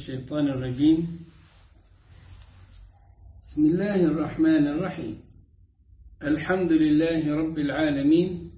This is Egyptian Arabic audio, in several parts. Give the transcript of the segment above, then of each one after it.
الشيطان الرجيم بسم الله الرحمن الرحيم الحمد لله رب العالمين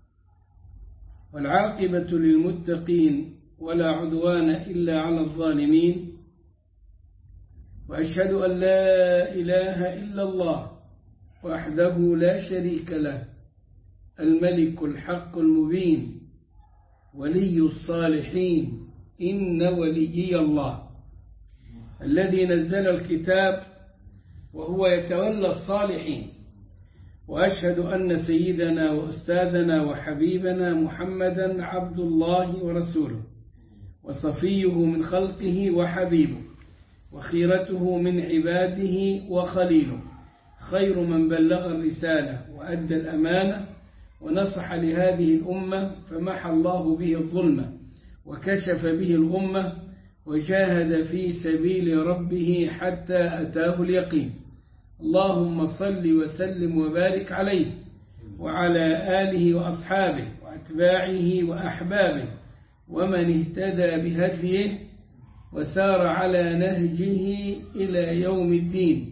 والعاقبة للمتقين ولا عدوان إلا على الظالمين وأشهد أن لا إله إلا الله وحده لا شريك له الملك الحق المبين ولي الصالحين إن وليي الله الذي نزل الكتاب وهو يتولى الصالحين وأشهد أن سيدنا وأستاذنا وحبيبنا محمدا عبد الله ورسوله وصفيه من خلقه وحبيبه وخيرته من عباده وخليله خير من بلغ الرسالة وأدى الأمانة ونصح لهذه الأمة فمحى الله به الظلمة وكشف به الغمة وجاهد في سبيل ربه حتى أتاه اليقين اللهم صل وسلم وبارك عليه وعلى آله وأصحابه وأتباعه وأحبابه ومن اهتدى بهديه وسار على نهجه إلى يوم الدين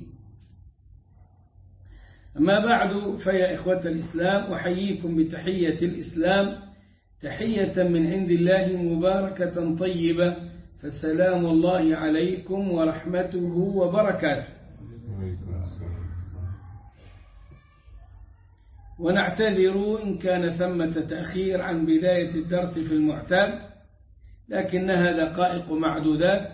أما بعد فيا إخوة الإسلام أحييكم بتحية الإسلام تحية من عند الله مباركة طيبة فالسلام الله عليكم ورحمته وبركاته ونعتذر إن كان ثمة تأخير عن بداية الدرس في المعتاد لكنها دقائق معدودات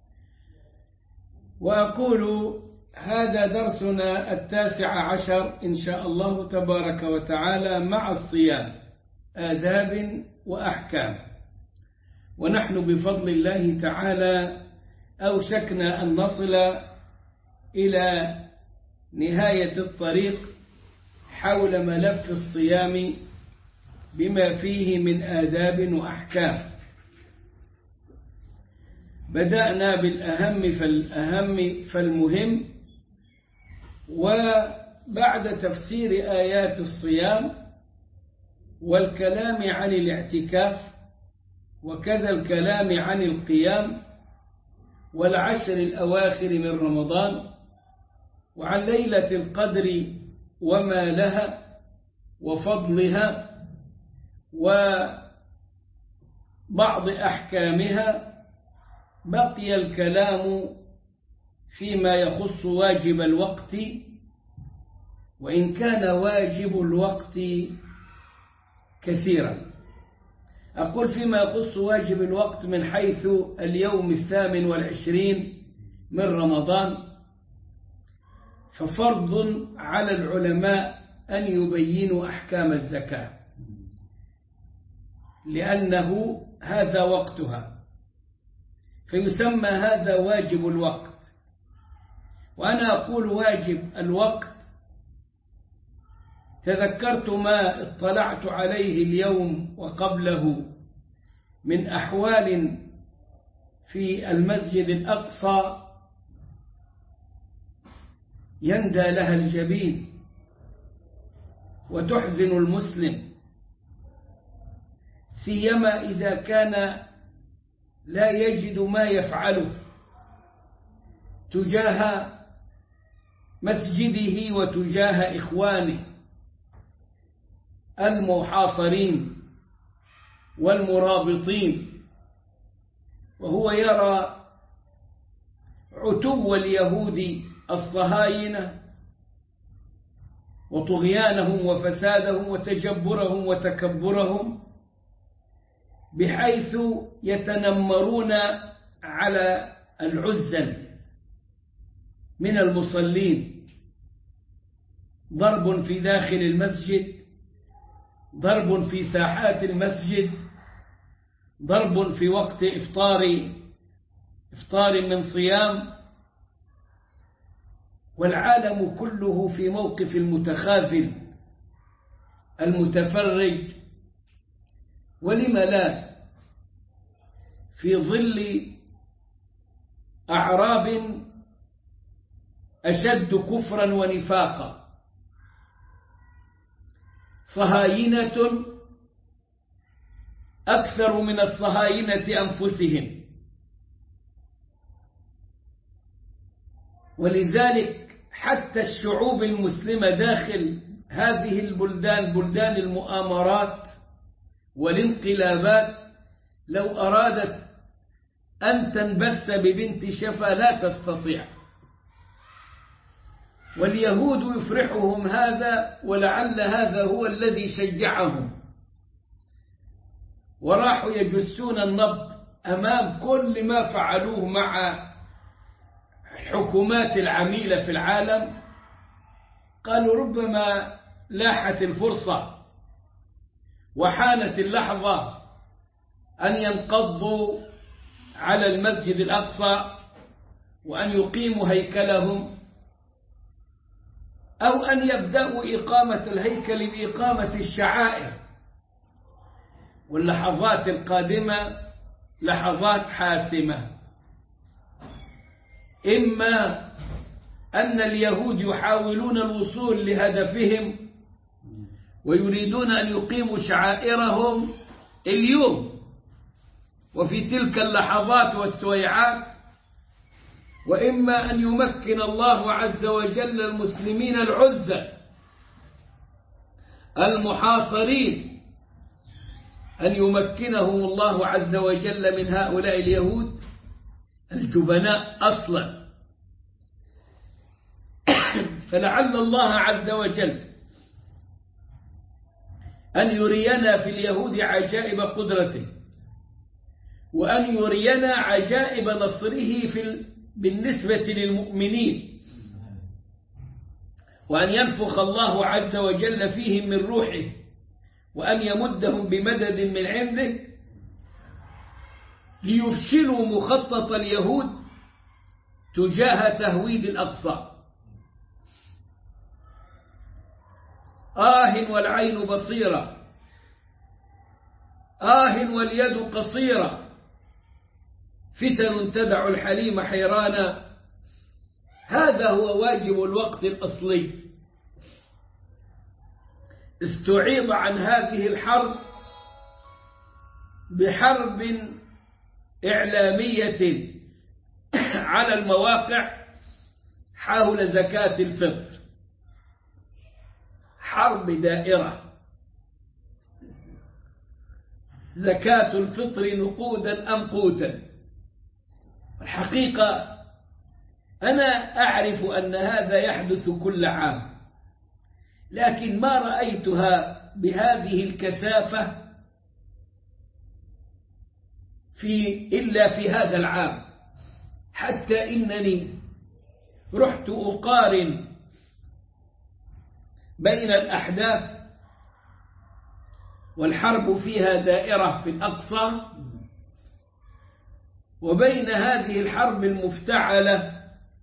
وأقول هذا درسنا التاسع عشر إن شاء الله تبارك وتعالى مع الصيام آداب وأحكام ونحن بفضل الله تعالى أوشكنا أن نصل إلى نهاية الطريق حول ملف الصيام بما فيه من آداب وأحكام بدأنا بالأهم فالأهم فالمهم وبعد تفسير آيات الصيام والكلام عن الاعتكاف وكذا الكلام عن القيام والعشر الأواخر من رمضان وعن ليلة القدر وما لها وفضلها وبعض أحكامها بقي الكلام فيما يخص واجب الوقت وإن كان واجب الوقت كثيرا أقول فيما يخص واجب الوقت من حيث اليوم الثامن والعشرين من رمضان ففرض على العلماء أن يبينوا أحكام الزكاة لأنه هذا وقتها فيسمى هذا واجب الوقت وأنا أقول واجب الوقت تذكرت ما اطلعت عليه اليوم وقبله من أحوال في المسجد الأقصى يندى لها الجبين وتحزن المسلم سيما إذا كان لا يجد ما يفعله تجاه مسجده وتجاه إخوانه المحاصرين والمرابطين وهو يرى عتو اليهود الصهاينة وطغيانهم وفسادهم وتجبرهم وتكبرهم بحيث يتنمرون على العزل من المصلين ضرب في داخل المسجد ضرب في ساحات المسجد ضرب في وقت إفطار إفطار من صيام والعالم كله في موقف المتخاذل المتفرج ولم لا في ظل أعراب أشد كفرا ونفاقا صهاينة أكثر من الصهاينة أنفسهم ولذلك حتى الشعوب المسلمة داخل هذه البلدان بلدان المؤامرات والانقلابات لو أرادت أن تنبث ببنت شفا لا تستطيع واليهود يفرحهم هذا ولعل هذا هو الذي شجعهم وراحوا يجسون النبض أمام كل ما فعلوه مع الحكومات العميلة في العالم قالوا ربما لاحت الفرصة وحانت اللحظة أن ينقضوا على المسجد الأقصى وأن يقيموا هيكلهم أو أن يبدأوا إقامة الهيكل بإقامة الشعائر واللحظات القادمة لحظات حاسمة إما أن اليهود يحاولون الوصول لهدفهم ويريدون أن يقيموا شعائرهم اليوم وفي تلك اللحظات والسويعات وإما أن يمكن الله عز وجل المسلمين العزة المحاصرين أن يمكنهم الله عز وجل من هؤلاء اليهود الجبناء أصلا فلعل الله عز وجل أن يرينا في اليهود عجائب قدرته وأن يرينا عجائب نصره في بالنسبة للمؤمنين وأن ينفخ الله عز وجل فيهم من روحه وأن يمدهم بمدد من عنده ليفشلوا مخطط اليهود تجاه تهويد الأقصى آه والعين بصيرة آه واليد قصيرة فتن تدع الحليم حيرانا هذا هو واجب الوقت الأصلي استعيض عن هذه الحرب بحرب إعلامية على المواقع حول زكاة الفطر حرب دائرة زكاة الفطر نقودا أم قوتا الحقيقة أنا أعرف أن هذا يحدث كل عام لكن ما رأيتها بهذه الكثافة في إلا في هذا العام حتى إنني رحت أقارن بين الأحداث والحرب فيها دائرة في الأقصى وبين هذه الحرب المفتعلة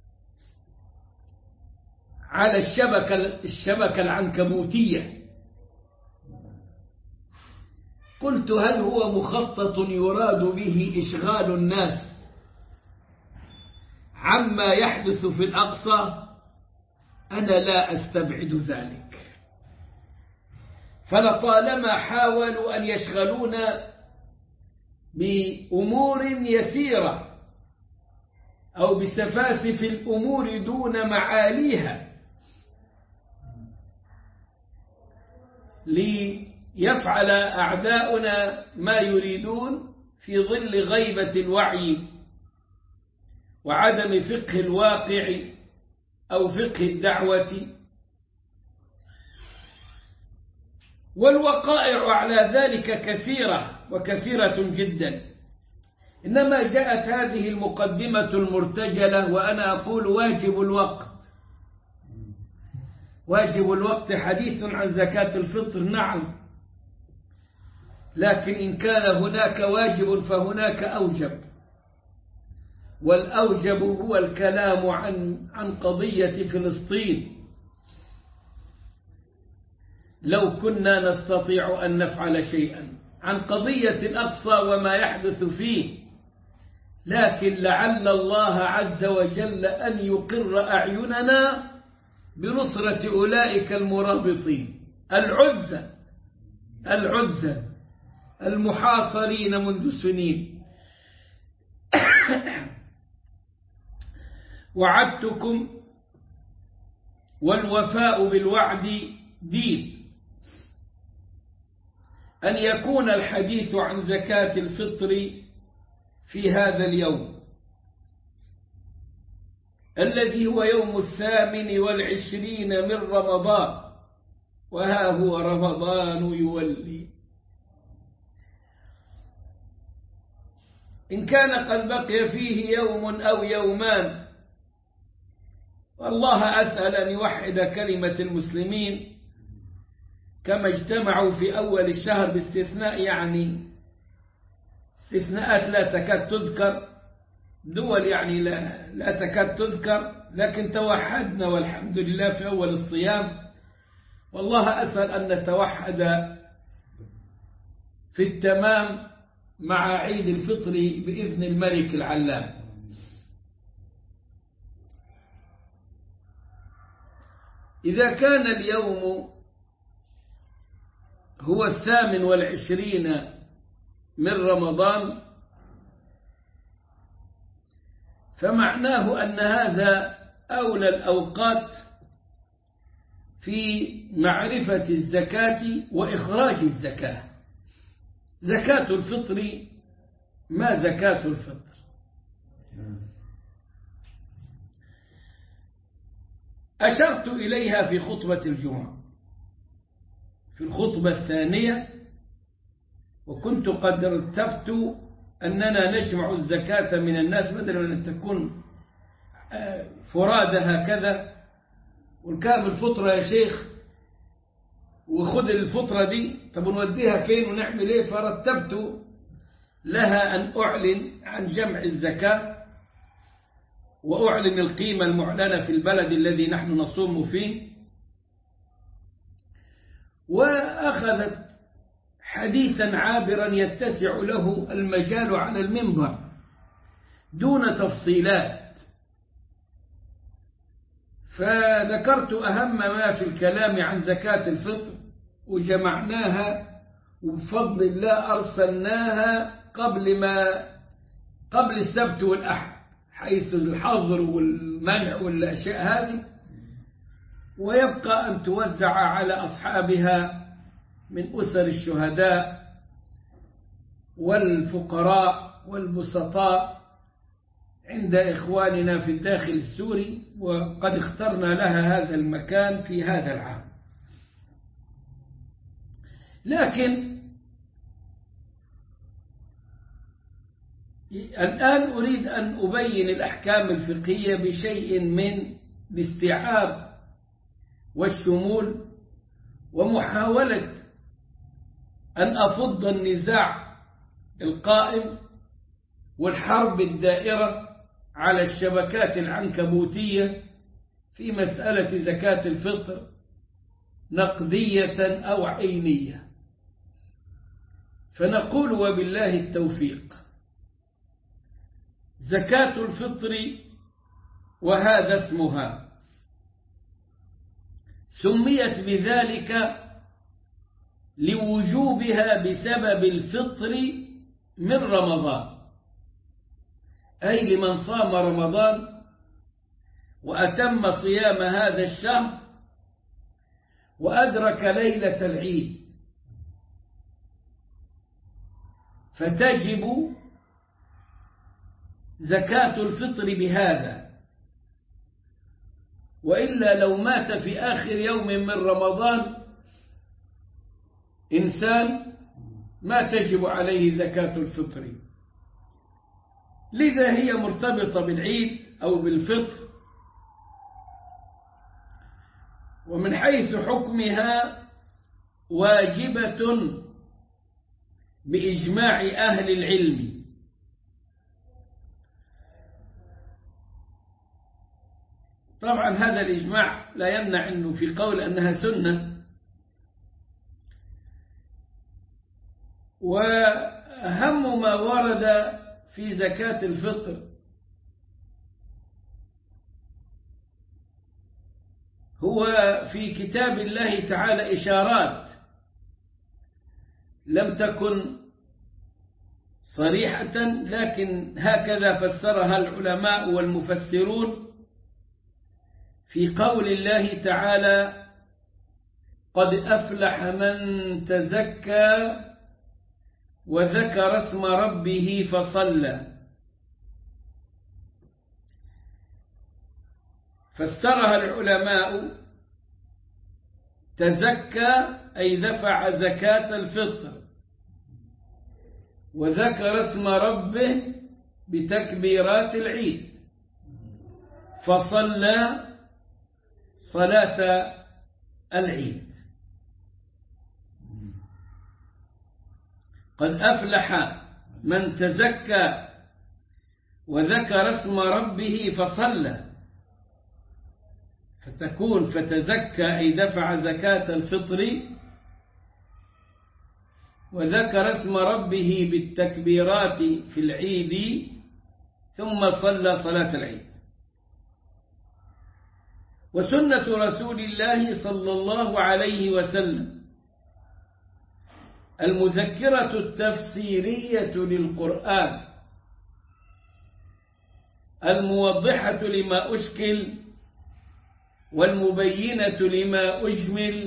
على الشبكة, الشبكة العنكبوتية قلت هل هو مخطط يراد به إشغال الناس عما يحدث في الأقصى أنا لا أستبعد ذلك فلطالما حاولوا أن يشغلونا بأمور يسيرة أو بسفاسف الأمور دون معاليها ليفعل أعداؤنا ما يريدون في ظل غيبة الوعي وعدم فقه الواقع أو فقه الدعوة والوقائع على ذلك كثيرة وكثيرة جدا إنما جاءت هذه المقدمة المرتجلة وأنا أقول واجب الوقت واجب الوقت حديث عن زكاة الفطر نعم لكن إن كان هناك واجب فهناك أوجب والأوجب هو الكلام عن عن قضية فلسطين لو كنا نستطيع أن نفعل شيئا عن قضية الأقصى وما يحدث فيه لكن لعل الله عز وجل أن يقر أعيننا بنصرة أولئك المرابطين العزة العزة المحاصرين منذ سنين وعدتكم والوفاء بالوعد دين أن يكون الحديث عن زكاة الفطر في هذا اليوم الذي هو يوم الثامن والعشرين من رمضان وها هو رمضان يولي إن كان قد بقي فيه يوم أو يومان والله أسأل أن يوحد كلمة المسلمين كما اجتمعوا في أول الشهر باستثناء يعني استثناءات لا تكاد تذكر دول يعني لا, لا تكاد تذكر لكن توحدنا والحمد لله في أول الصيام والله أسأل أن نتوحد في التمام مع عيد الفطر بإذن الملك العلام إذا كان اليوم هو الثامن والعشرين من رمضان فمعناه أن هذا أولى الأوقات في معرفة الزكاة وإخراج الزكاة زكاة الفطر ما زكاة الفطر أشرت إليها في خطبة الجمعة في الخطبة الثانية وكنت قد ارتفت أننا نجمع الزكاة من الناس بدلا من أن تكون فرادة هكذا والكامل الفطرة يا شيخ وخذ الفطرة دي طب نوديها فين ونعمل ايه فرتبت لها أن أعلن عن جمع الزكاة وأعلن القيمة المعلنة في البلد الذي نحن نصوم فيه وأخذت حديثا عابرا يتسع له المجال على المنبر دون تفصيلات فذكرت أهم ما في الكلام عن زكاة الفطر وجمعناها وبفضل الله أرسلناها قبل ما قبل السبت والأحد حيث الحظر والمنع والأشياء هذه ويبقى أن توزع على أصحابها من أسر الشهداء والفقراء والبسطاء عند إخواننا في الداخل السوري وقد اخترنا لها هذا المكان في هذا العام لكن الآن أريد أن أبين الأحكام الفقهية بشيء من الاستيعاب والشمول ومحاولة أن أفض النزاع القائم والحرب الدائرة على الشبكات العنكبوتية في مسألة زكاة الفطر نقدية أو عينية فنقول وبالله التوفيق زكاة الفطر وهذا اسمها سميت بذلك لوجوبها بسبب الفطر من رمضان أي لمن صام رمضان وأتم صيام هذا الشهر وأدرك ليلة العيد فتجب زكاة الفطر بهذا وإلا لو مات في آخر يوم من رمضان إنسان ما تجب عليه زكاة الفطر لذا هي مرتبطة بالعيد أو بالفطر ومن حيث حكمها واجبة بإجماع أهل العلم طبعا هذا الإجماع لا يمنع أنه في قول أنها سنة وأهم ما ورد في زكاة الفطر هو في كتاب الله تعالى إشارات لم تكن صريحة لكن هكذا فسرها العلماء والمفسرون في قول الله تعالى قد أفلح من تزكى وذكر اسم ربه فصلى فسرها العلماء تزكى أي دفع زكاة الفطر وذكر اسم ربه بتكبيرات العيد فصلى صلاة العيد قد أفلح من تزكى وذكر اسم ربه فصلى فتكون فتزكى أي دفع زكاة الفطر وذكر اسم ربه بالتكبيرات في العيد ثم صلى صلاة العيد وسنة رسول الله صلى الله عليه وسلم المذكرة التفسيرية للقرآن الموضحة لما أشكل والمبينة لما أجمل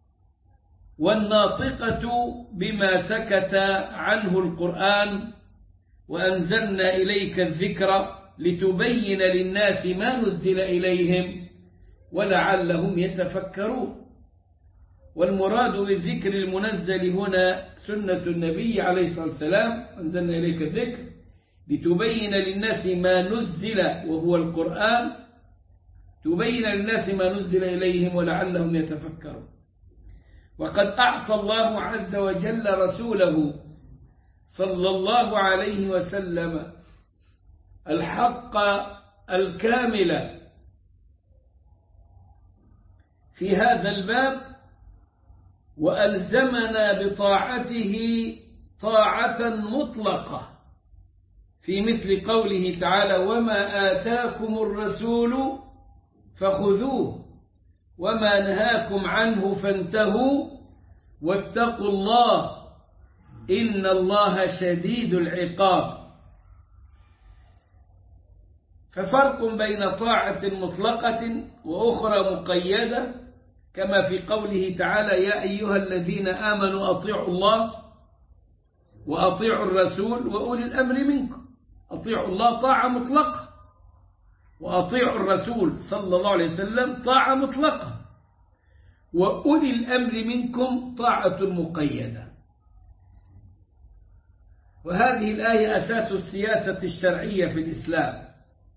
والناطقة بما سكت عنه القرآن وأنزلنا إليك الذكر لتبين للناس ما نزل إليهم ولعلهم يتفكرون والمراد بالذكر المنزل هنا سنة النبي عليه الصلاة والسلام أنزلنا إليك الذكر لتبين للناس ما نزل وهو القرآن تبين للناس ما نزل إليهم ولعلهم يتفكرون وقد أعطى الله عز وجل رسوله صلى الله عليه وسلم الحق الكامل في هذا الباب وألزمنا بطاعته طاعة مطلقة في مثل قوله تعالى وما آتاكم الرسول فخذوه وما نهاكم عنه فانتهوا واتقوا الله إن الله شديد العقاب ففرق بين طاعة مطلقة وأخرى مقيدة كما في قوله تعالى يا أيها الذين آمنوا أطيعوا الله وأطيعوا الرسول وأولي الأمر منكم أطيعوا الله طاعة مطلقة وأطيعوا الرسول صلى الله عليه وسلم طاعة مطلقة وأولي الأمر منكم طاعة مقيدة وهذه الآية أساس السياسة الشرعية في الإسلام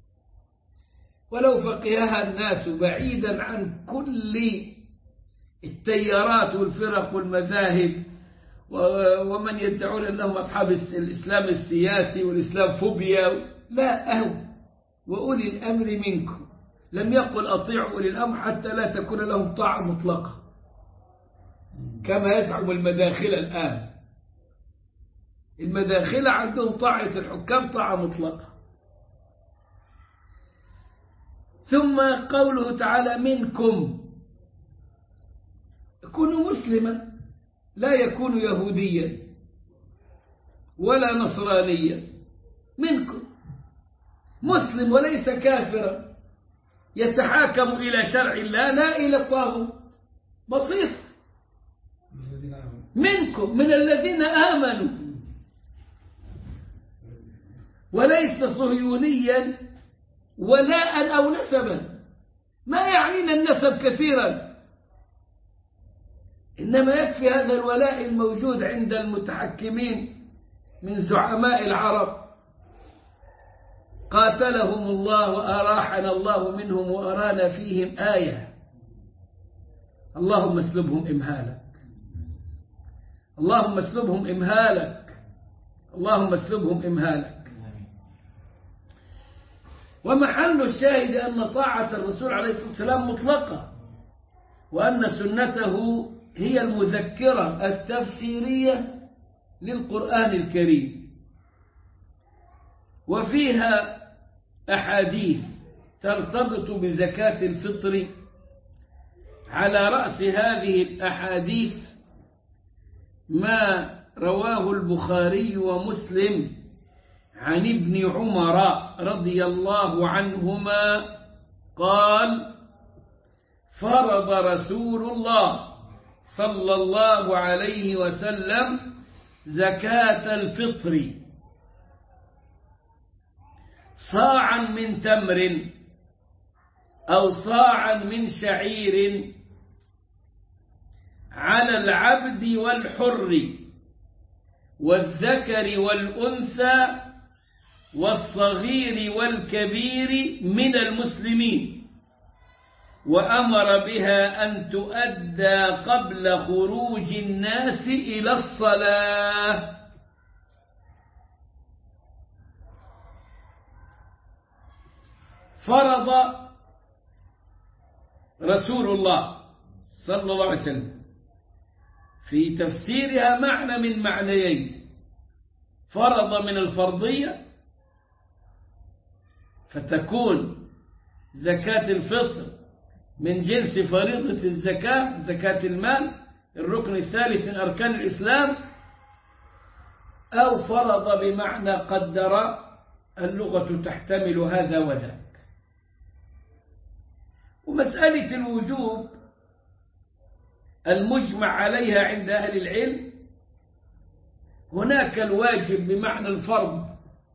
ولو فقهها الناس بعيدا عن كل التيارات والفرق والمذاهب ومن يدعون أنهم أصحاب الإسلام السياسي والإسلام فوبيا لا أهو وأولي الأمر منكم لم يقل أطيعوا أولي الأمر حتى لا تكون لهم طاعة مطلقة كما يزعم المداخلة الآن المداخلة عندهم طاعة الحكام طاعة مطلقة ثم قوله تعالى منكم يكون مسلما لا يكون يهوديا ولا نصرانيا منكم مسلم وليس كافرا يتحاكم إلى شرع الله لا إلى الطاغوت بسيط منكم من الذين آمنوا وليس صهيونيا ولاء أو نسبا ما يعنينا النسب كثيرا إنما يكفي هذا الولاء الموجود عند المتحكمين من زعماء العرب قاتلهم الله وأراحنا الله منهم وأرانا فيهم آية اللهم اسلبهم إمهالك اللهم اسلبهم إمهالك اللهم اسلبهم إمهالك ومحل الشاهد أن طاعة الرسول عليه الصلاة والسلام مطلقة وأن سنته هي المذكرة التفسيرية للقرآن الكريم وفيها أحاديث ترتبط بزكاة الفطر على رأس هذه الأحاديث ما رواه البخاري ومسلم عن ابن عمر رضي الله عنهما قال فرض رسول الله صلى الله عليه وسلم زكاة الفطر صاعا من تمر أو صاعا من شعير على العبد والحر والذكر والأنثى والصغير والكبير من المسلمين وأمر بها أن تؤدى قبل خروج الناس إلى الصلاة فرض رسول الله صلى الله عليه وسلم في تفسيرها معنى من معنيين فرض من الفرضية فتكون زكاة الفطر من جنس فريضة الزكاة زكاة المال الركن الثالث من أركان الإسلام أو فرض بمعنى قدر اللغة تحتمل هذا وذاك ومسألة الوجوب المجمع عليها عند أهل العلم هناك الواجب بمعنى الفرض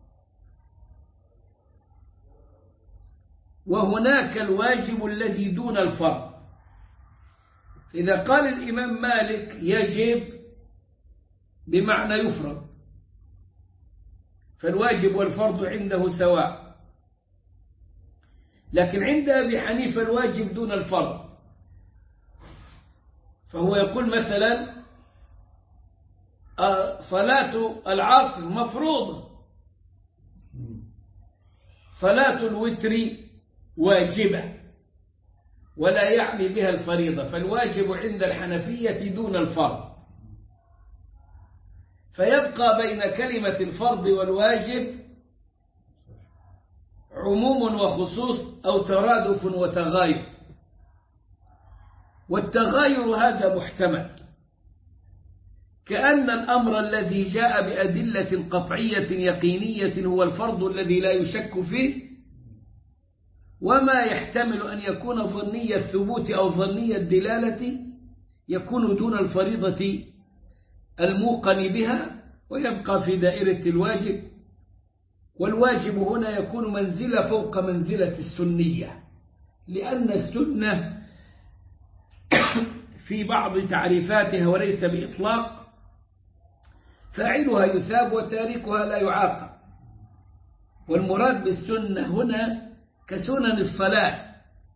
وهناك الواجب الذي دون الفرض إذا قال الإمام مالك يجب بمعنى يفرض فالواجب والفرض عنده سواء لكن عند أبي حنيفة الواجب دون الفرض فهو يقول مثلا صلاة العصر مفروضة صلاة الوتر واجبة ولا يعني بها الفريضة فالواجب عند الحنفية دون الفرض فيبقى بين كلمة الفرض والواجب عموم وخصوص أو ترادف وتغاير والتغاير هذا محتمل كأن الأمر الذي جاء بأدلة قطعية يقينية هو الفرض الذي لا يشك فيه وما يحتمل أن يكون ظني الثبوت أو ظني الدلالة يكون دون الفريضة الموقن بها ويبقى في دائرة الواجب والواجب هنا يكون منزلة فوق منزلة السنية لأن السنة في بعض تعريفاتها وليس بإطلاق فاعلها يثاب وتاركها لا يعاقب والمراد بالسنة هنا كسنن الصلاة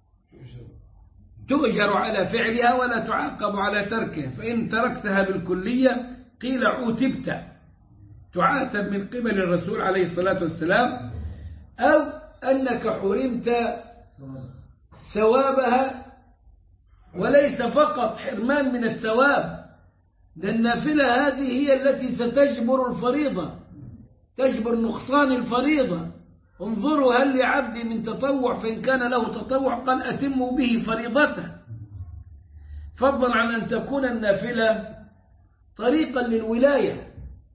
تؤجر على فعلها ولا تعاقب على تركها فإن تركتها بالكلية قيل عوتبت تعاتب من قبل الرسول عليه الصلاة والسلام أو أنك حرمت ثوابها وليس فقط حرمان من الثواب ده النافلة هذه هي التي ستجبر الفريضة تجبر نقصان الفريضة انظروا هل لعبدي من تطوع فإن كان له تطوع قال أتموا به فريضته فضلا عن أن تكون النافلة طريقا للولاية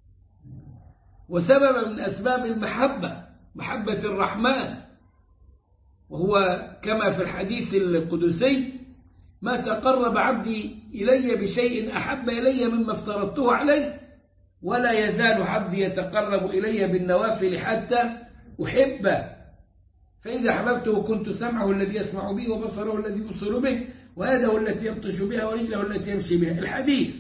وسببا من أسباب المحبة محبة الرحمن وهو كما في الحديث القدسي ما تقرب عبدي إلي بشيء أحب إلي مما افترضته عليه ولا يزال عبدي يتقرب إلي بالنوافل حتى أحبه فإذا أحببته كنت سمعه الذي يسمع به وبصره الذي يبصر به ويده التي يبطش بها ورجله التي يمشي بها الحديث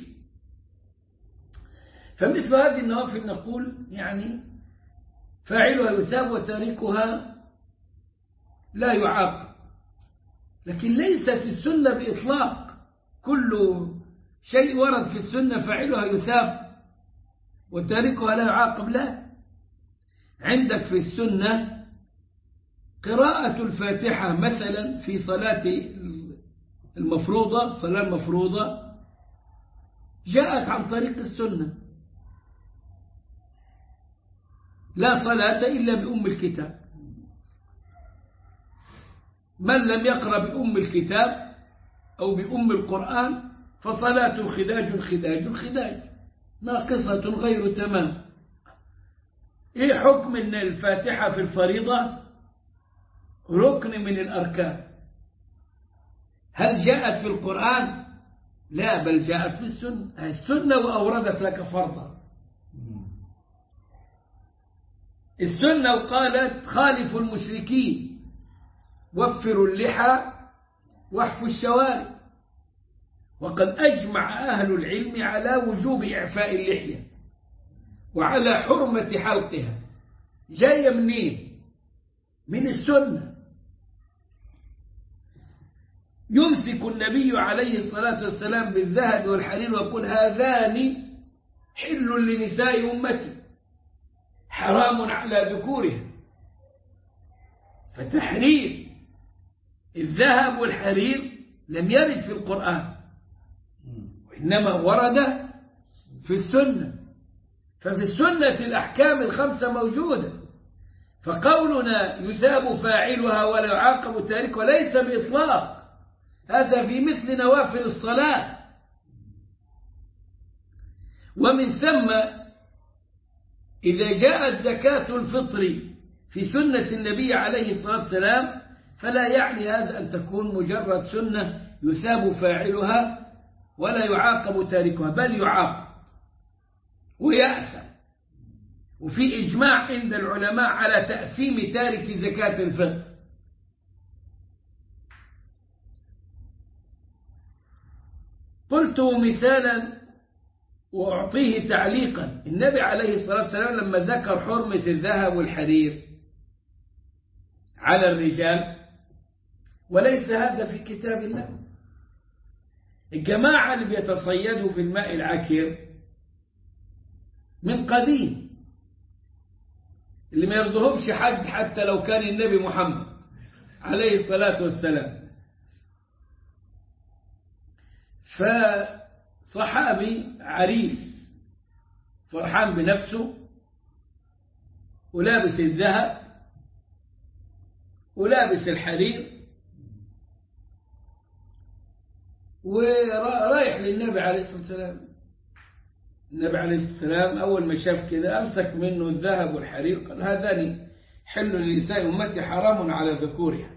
فمثل هذه النوافل نقول يعني فاعلها يثاب وتاركها لا يعاقب لكن ليست السنة بإطلاق كل شيء ورد في السنة فاعلها يثاب وتاركها لا يعاقب لا عندك في السنة قراءة الفاتحة مثلا في صلاة المفروضة صلاة المفروضة جاءت عن طريق السنة لا صلاة إلا بأم الكتاب من لم يقرأ بأم الكتاب أو بأم القرآن فصلاته خداج خداج خداج ناقصة غير تمام إيه حكم أن الفاتحة في الفريضة ركن من الأركان هل جاءت في القرآن لا بل جاءت في السنة السنة وأوردت لك فرضا السنة وقالت خالفوا المشركين وفروا اللحى واحفوا الشوارب وقد أجمع أهل العلم على وجوب إعفاء اللحية وعلى حرمة حلقها جاية منين من السنة يمسك النبي عليه الصلاة والسلام بالذهب والحرير ويقول هذان حل لنساء أمتي حرام على ذكورها فتحرير الذهب والحرير لم يرد في القرآن وإنما ورد في السنة ففي السنة الأحكام الخمسة موجودة فقولنا يثاب فاعلها ولا يعاقب تاركها ليس بإطلاق هذا في مثل نوافل الصلاة ومن ثم إذا جاءت زكاة الفطر في سنة النبي عليه الصلاة والسلام فلا يعني هذا أن تكون مجرد سنة يثاب فاعلها ولا يعاقب تاركها بل يعاقب ويأثم وفي إجماع عند العلماء على تأثيم تارك زكاة الفطر قلت مثالا وأعطيه تعليقا النبي عليه الصلاة والسلام لما ذكر حرمة الذهب والحرير على الرجال وليس هذا في كتاب الله الجماعة اللي بيتصيدوا في الماء العكر من قديم اللي ما يرضهمش حد حتى لو كان النبي محمد عليه الصلاة والسلام فصحابي عريس فرحان بنفسه ولابس الذهب ولابس الحرير ورايح للنبي عليه الصلاة والسلام النبي عليه الصلاة والسلام أول ما شاف كده أمسك منه الذهب والحرير قال هذان حل لنساء أمتي حرام على ذكورها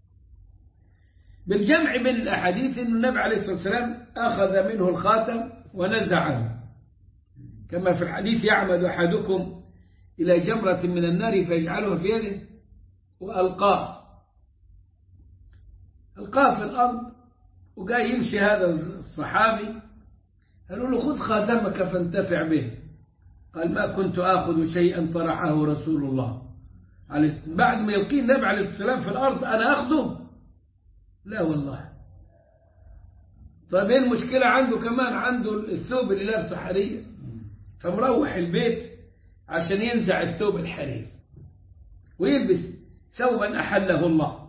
بالجمع بين الأحاديث أن النبي عليه الصلاة والسلام أخذ منه الخاتم ونزعه كما في الحديث يعمد أحدكم إلى جمرة من النار فيجعلها في يده وألقاه ألقاه في الأرض وقال يمشي هذا الصحابي قالوا له خذ خاتمك فانتفع به قال ما كنت آخذ شيئا طرحه رسول الله عليه بعد ما يلقيه النبي عليه السلام في الأرض أنا أخذه لا والله طيب ايه المشكلة عنده كمان عنده الثوب اللي لابسه حرير فمروح البيت عشان ينزع الثوب الحرير ويلبس ثوبا أحله الله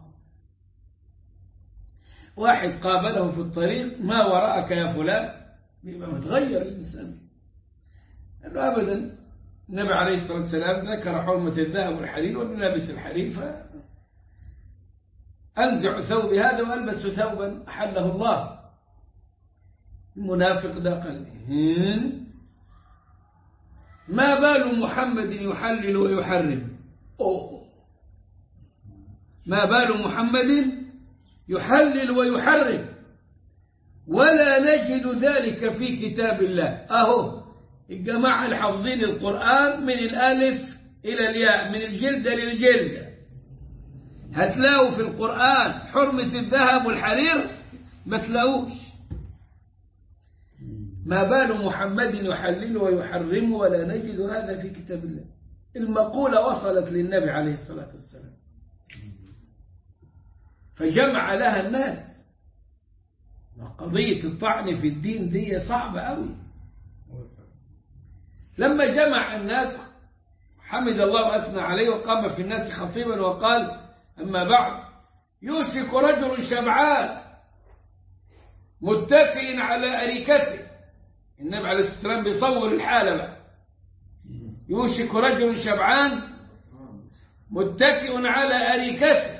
واحد قابله في الطريق ما وراءك يا فلان بيبقى متغير الإنسان أنه أبدا النبي عليه الصلاة والسلام ذكر حرمة الذهب والحرير وأنه لابس الحرير فأنزع ثوبي هذا وألبس ثوبا أحله الله المنافق ده قال ما بال محمد يحلل ويحرم أوه. ما بال محمد يحلل ويحرم ولا نجد ذلك في كتاب الله أهو الجماعة الحافظين القرآن من الألف إلى الياء من الجلدة للجلدة هتلاقوا في القرآن حرمة الذهب والحرير ما تلاقوش ما بال محمد يحلل ويحرم ولا نجد هذا في كتاب الله المقولة وصلت للنبي عليه الصلاة والسلام فجمع لها الناس قضية الطعن في الدين دي صعبة قوي لما جمع الناس حمد الله وأثنى عليه وقام في الناس خطيبا وقال أما بعد يوشك رجل شبعان متكئ على أريكته النبي عليه الصلاة والسلام بيصور الحالة بقى يوشك رجل شبعان متكئ على أريكته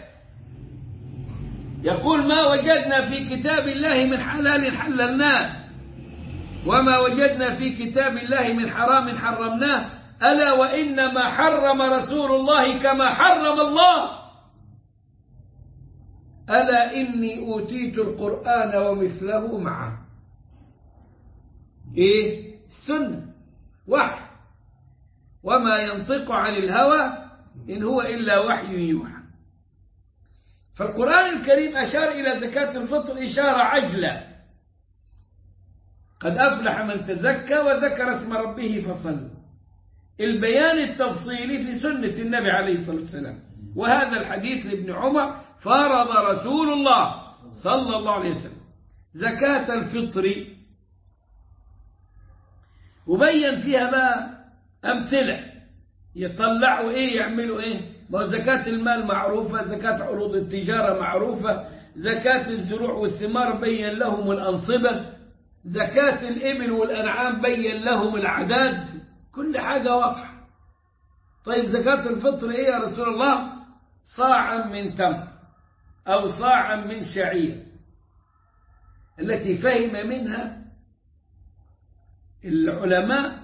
يقول ما وجدنا في كتاب الله من حلال حللناه وما وجدنا في كتاب الله من حرام حرمناه ألا وإنما حرم رسول الله كما حرم الله ألا إني أوتيت القرآن ومثله معه إيه السنة وحي وما ينطق عن الهوى إن هو إلا وحي يوحى فالقرآن الكريم أشار إلى زكاة الفطر إشارة عجلة قد أفلح من تزكى وذكر اسم ربه فصلى البيان التفصيلي في سنة النبي عليه الصلاة والسلام وهذا الحديث لابن عمر فرض رسول الله صلى الله عليه وسلم زكاة الفطر وبين فيها بقى أمثلة يطلعوا إيه يعملوا إيه ما زكاة المال معروفة زكاة عروض التجارة معروفة زكاة الزروع والثمار بين لهم الأنصبة زكاة الإبل والأنعام بين لهم العداد كل حاجة واضحة طيب زكاة الفطر إيه يا رسول الله صاعا من تمر أو صاعا من شعير التي فهم منها العلماء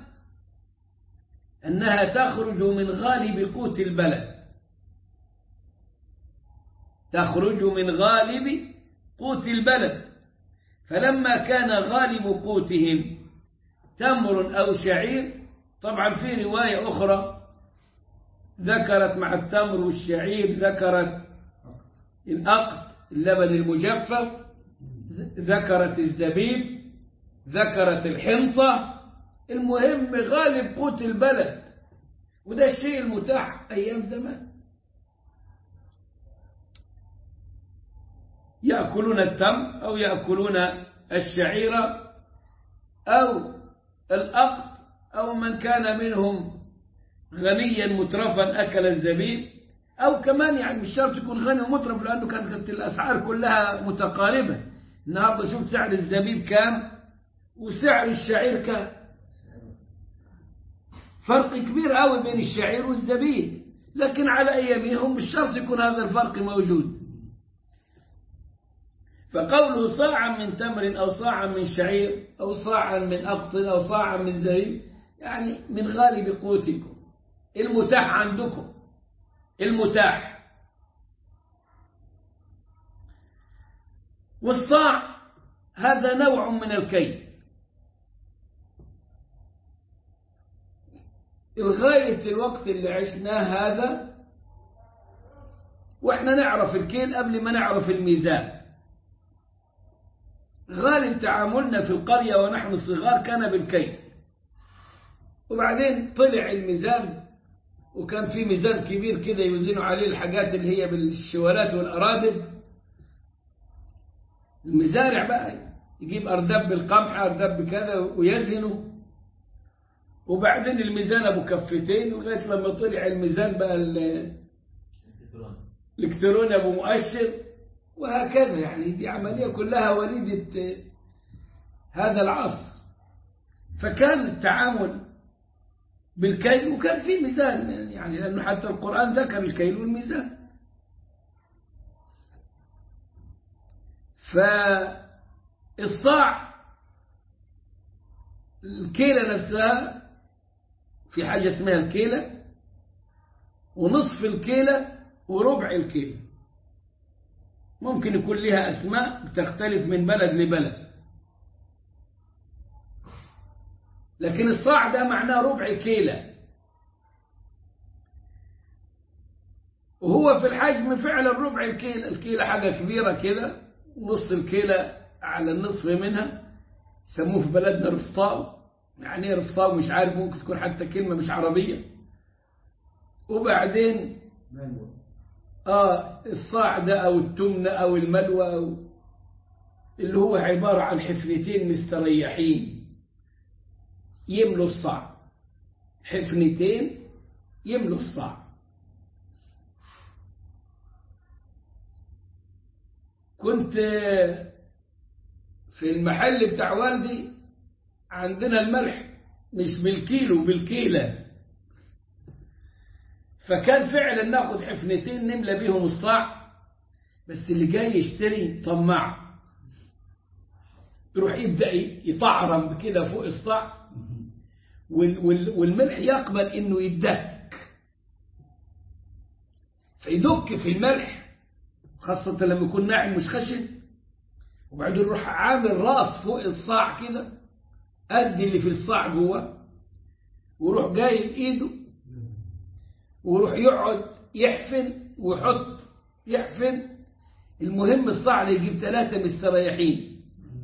أنها تخرج من غالب قوت البلد تخرج من غالب قوت البلد فلما كان غالب قوتهم تمر أو شعير طبعا في رواية أخرى ذكرت مع التمر والشعير ذكرت الأقط اللبن المجفف ذكرت الزبيب ذكرت الحنطة المهم غالب قوت البلد وده الشيء المتاح أيام زمان يأكلون التمر أو يأكلون الشعير أو الأقط أو من كان منهم غنيا مترفا أكل الزبيب أو كمان يعني مش شرط يكون غني ومترف لأنه كانت الأسعار كلها متقاربة النهارده شوف سعر الزبيب كام وسعر الشعير كام فرق كبير قوي بين الشعير والزبيب لكن على أيامهم مش شرط يكون هذا الفرق موجود فقوله صاعا من تمر أو صاعا من شعير أو صاعا من أقط أو صاعا من زبيب يعني من غالب قوتكم المتاح عندكم المتاح والصاع هذا نوع من الكيل لغاية الوقت اللي عشناه هذا واحنا نعرف الكيل قبل ما نعرف الميزان غالب تعاملنا في القرية ونحن صغار كان بالكيل وبعدين طلع الميزان وكان في ميزان كبير كده يوزنوا عليه الحاجات اللي هي بالشوالات والأرادب المزارع بقى يجيب أردب بالقمح أردب بكذا ويزنه وبعدين الميزان أبو كفتين لغاية لما طلع الميزان بقى الإلكتروني أبو مؤشر وهكذا يعني دي عملية كلها وليدة هذا العصر فكان التعامل بالكيل وكان في ميزان يعني لأنه حتى القرآن ذكر الكيل والميزان فالصاع الكيلة نفسها في حاجة اسمها الكيلة ونصف الكيلة وربع الكيلة ممكن يكون لها أسماء بتختلف من بلد لبلد لكن الصاع ده معناه ربع كيلة وهو في الحجم فعلا ربع الكيلة الكيلة حاجة كبيرة كده نص الكيلة على النصف منها سموه في بلدنا رفطاو يعني ايه رفطاو مش عارف ممكن تكون حتى كلمة مش عربية وبعدين اه الصاع ده او التمنة او الملوى أو اللي هو عبارة عن حفنتين مستريحين يملوا الصاع حفنتين يملوا الصاع كنت في المحل بتاع والدي عندنا الملح مش بالكيلو بالكيلة فكان فعلا ناخد حفنتين نملى بيهم الصاع بس اللي جاي يشتري طماع يروح يبدأ يطعرم بكده فوق الصاع والملح يقبل انه يدك فيدك في الملح خاصة لما يكون ناعم مش خشن وبعدين يروح عامل راس فوق الصاع كده قد اللي في الصاع جوه ويروح جايب ايده ويروح يقعد يحفن ويحط يحفن المهم الصاع اللي يجيب ثلاثة مستريحين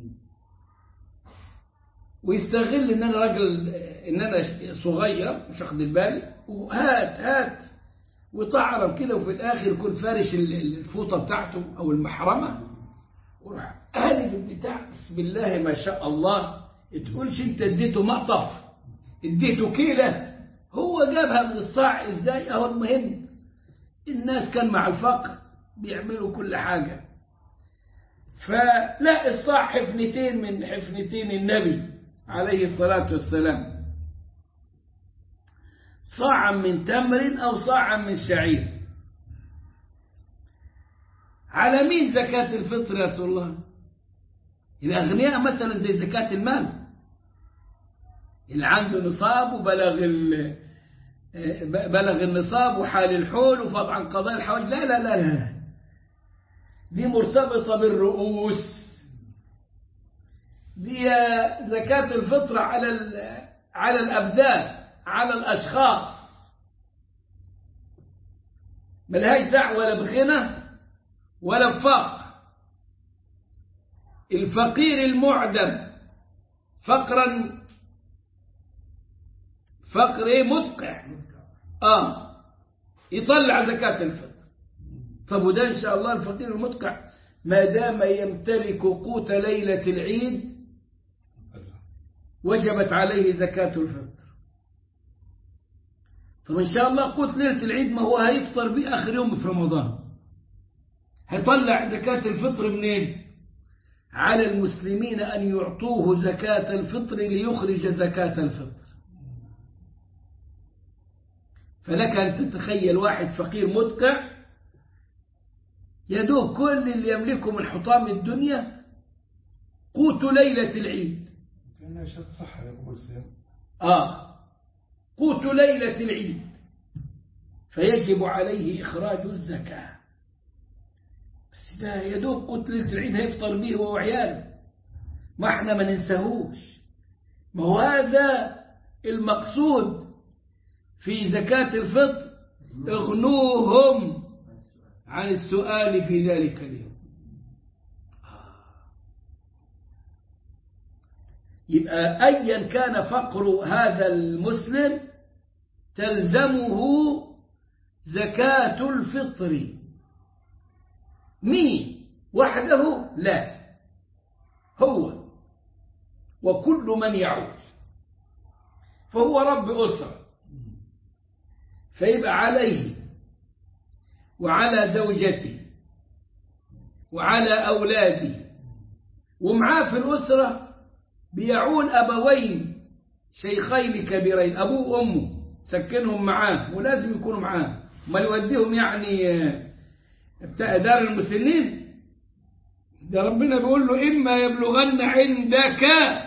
ويستغل ان انا راجل ان انا صغير مش واخد بالي وهات هات وطعرم كده وفي الاخر يكون فارش الفوطه بتاعته او المحرمه وراح قالب البتاع بسم الله ما شاء الله تقولش انت اديته مقطف اديته كيله هو جابها من الصاع ازاي اهو المهم الناس كان مع الفقر بيعملوا كل حاجه فلا الصاع حفنتين من حفنتين النبي عليه الصلاة والسلام صاعا من تمر أو صاعا من شعير على مين زكاة الفطر يا رسول الله الأغنياء مثلا زي زكاة المال اللي عنده نصاب وبلغ بلغ النصاب وحال الحول وفض عن قضاء الحوائج لا لا لا لا دي مرتبطة بالرؤوس دي زكاة الفطر على على الأبدان على الأشخاص ملهاش دعوة ولا بغنى ولا بفقر الفقير المعدم فقرا فقر ايه مدقع اه يطلع زكاة الفطر طب وده ان شاء الله الفقير المدقع ما دام يمتلك قوت ليلة العيد وجبت عليه زكاة الفطر طب إن شاء الله قوت ليلة العيد ما هو هيفطر بيه آخر يوم في رمضان هيطلع زكاة الفطر منين على المسلمين أن يعطوه زكاة الفطر ليخرج زكاة الفطر فلك أن تتخيل واحد فقير مدقع يدوب كل اللي يملكه من حطام الدنيا قوت ليلة العيد كأنها شرط صحة يا أبو الصيام آه قوت ليلة العيد فيجب عليه إخراج الزكاة بس ده يدوب قوت ليلة العيد هيفطر به هو وعياله ما احنا ما ننساهوش ما هو هذا المقصود في زكاة الفطر اغنوهم عن السؤال في ذلك اليوم يبقى أيا كان فقر هذا المسلم تلزمه زكاة الفطر مين وحده لا هو وكل من يعود فهو رب أسرة فيبقى عليه وعلى زوجته وعلى أولاده ومعاه في الأسرة بيعول أبوين شيخين كبيرين أبوه وأمه سكنهم معاه ولازم يكونوا معاه ما يوديهم يعني بتاع دار المسنين ده ربنا بيقول له إما يبلغن عندك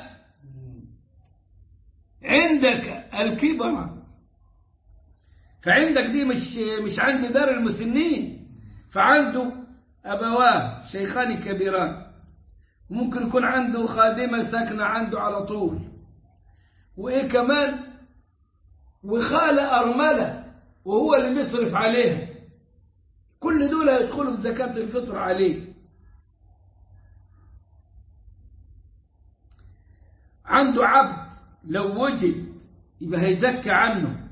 عندك الكبر فعندك دي مش مش عند دار المسنين فعنده أبواه شيخان كبيران ممكن يكون عنده خادمة ساكنة عنده على طول وإيه كمان وخالة أرملة وهو اللي بيصرف عليها كل دول هيدخلوا في زكاة الفطر عليه عنده عبد لو وجد يبقى هيزكى عنه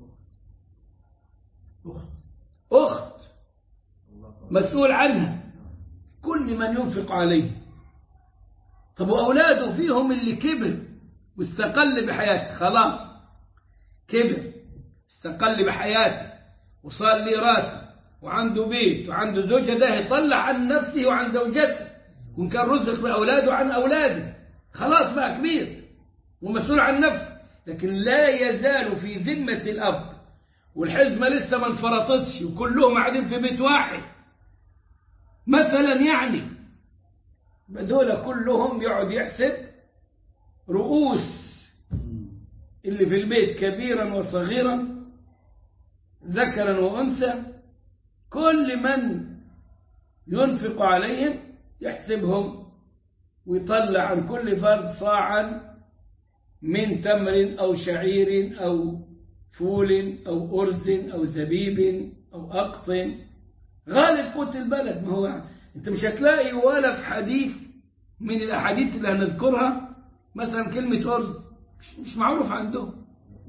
أخت مسؤول عنها كل من ينفق عليه طب وأولاده فيهم اللي كبر واستقل بحياته خلاص كبر استقل بحياته وصار لي راتب وعنده بيت وعنده زوجة ده يطلع عن نفسه وعن زوجته وإن كان رزق بأولاده عن أولاده خلاص بقى كبير ومسؤول عن نفسه لكن لا يزال في ذمة الأب والحزمة لسه ما انفرطتش وكلهم قاعدين في بيت واحد مثلا يعني دول كلهم يقعد يحسب رؤوس اللي في البيت كبيرا وصغيرا ذكرا وأنثى كل من ينفق عليهم يحسبهم ويطلع عن كل فرد صاعا من تمر أو شعير أو فول أو أرز أو زبيب أو أقط غالب قوت البلد ما هو أنت مش هتلاقي ولا في حديث من الأحاديث اللي هنذكرها مثلا كلمة أرز مش, مش معروف عندهم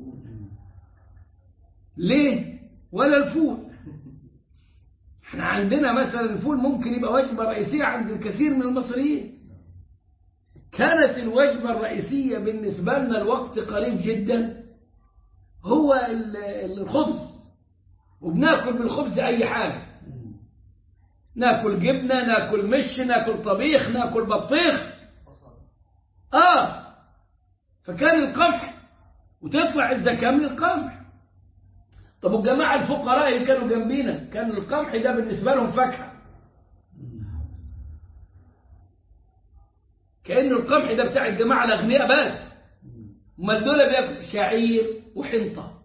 ليه ولا الفول احنا عندنا مثلا الفول ممكن يبقى وجبة رئيسية عند الكثير من المصريين كانت الوجبة الرئيسية بالنسبة لنا الوقت قريب جدا هو الخبز وبناكل بالخبز أي حاجة ناكل جبنة ناكل مش ناكل طبيخ ناكل بطيخ آه فكان القمح وتطلع الزكاة من القمح طب الجماعة الفقراء اللي كانوا جنبينا كان القمح ده بالنسبة لهم فاكهة كأنه القمح ده بتاع الجماعة الأغنياء بس امال دول بياكلوا شعير وحنطة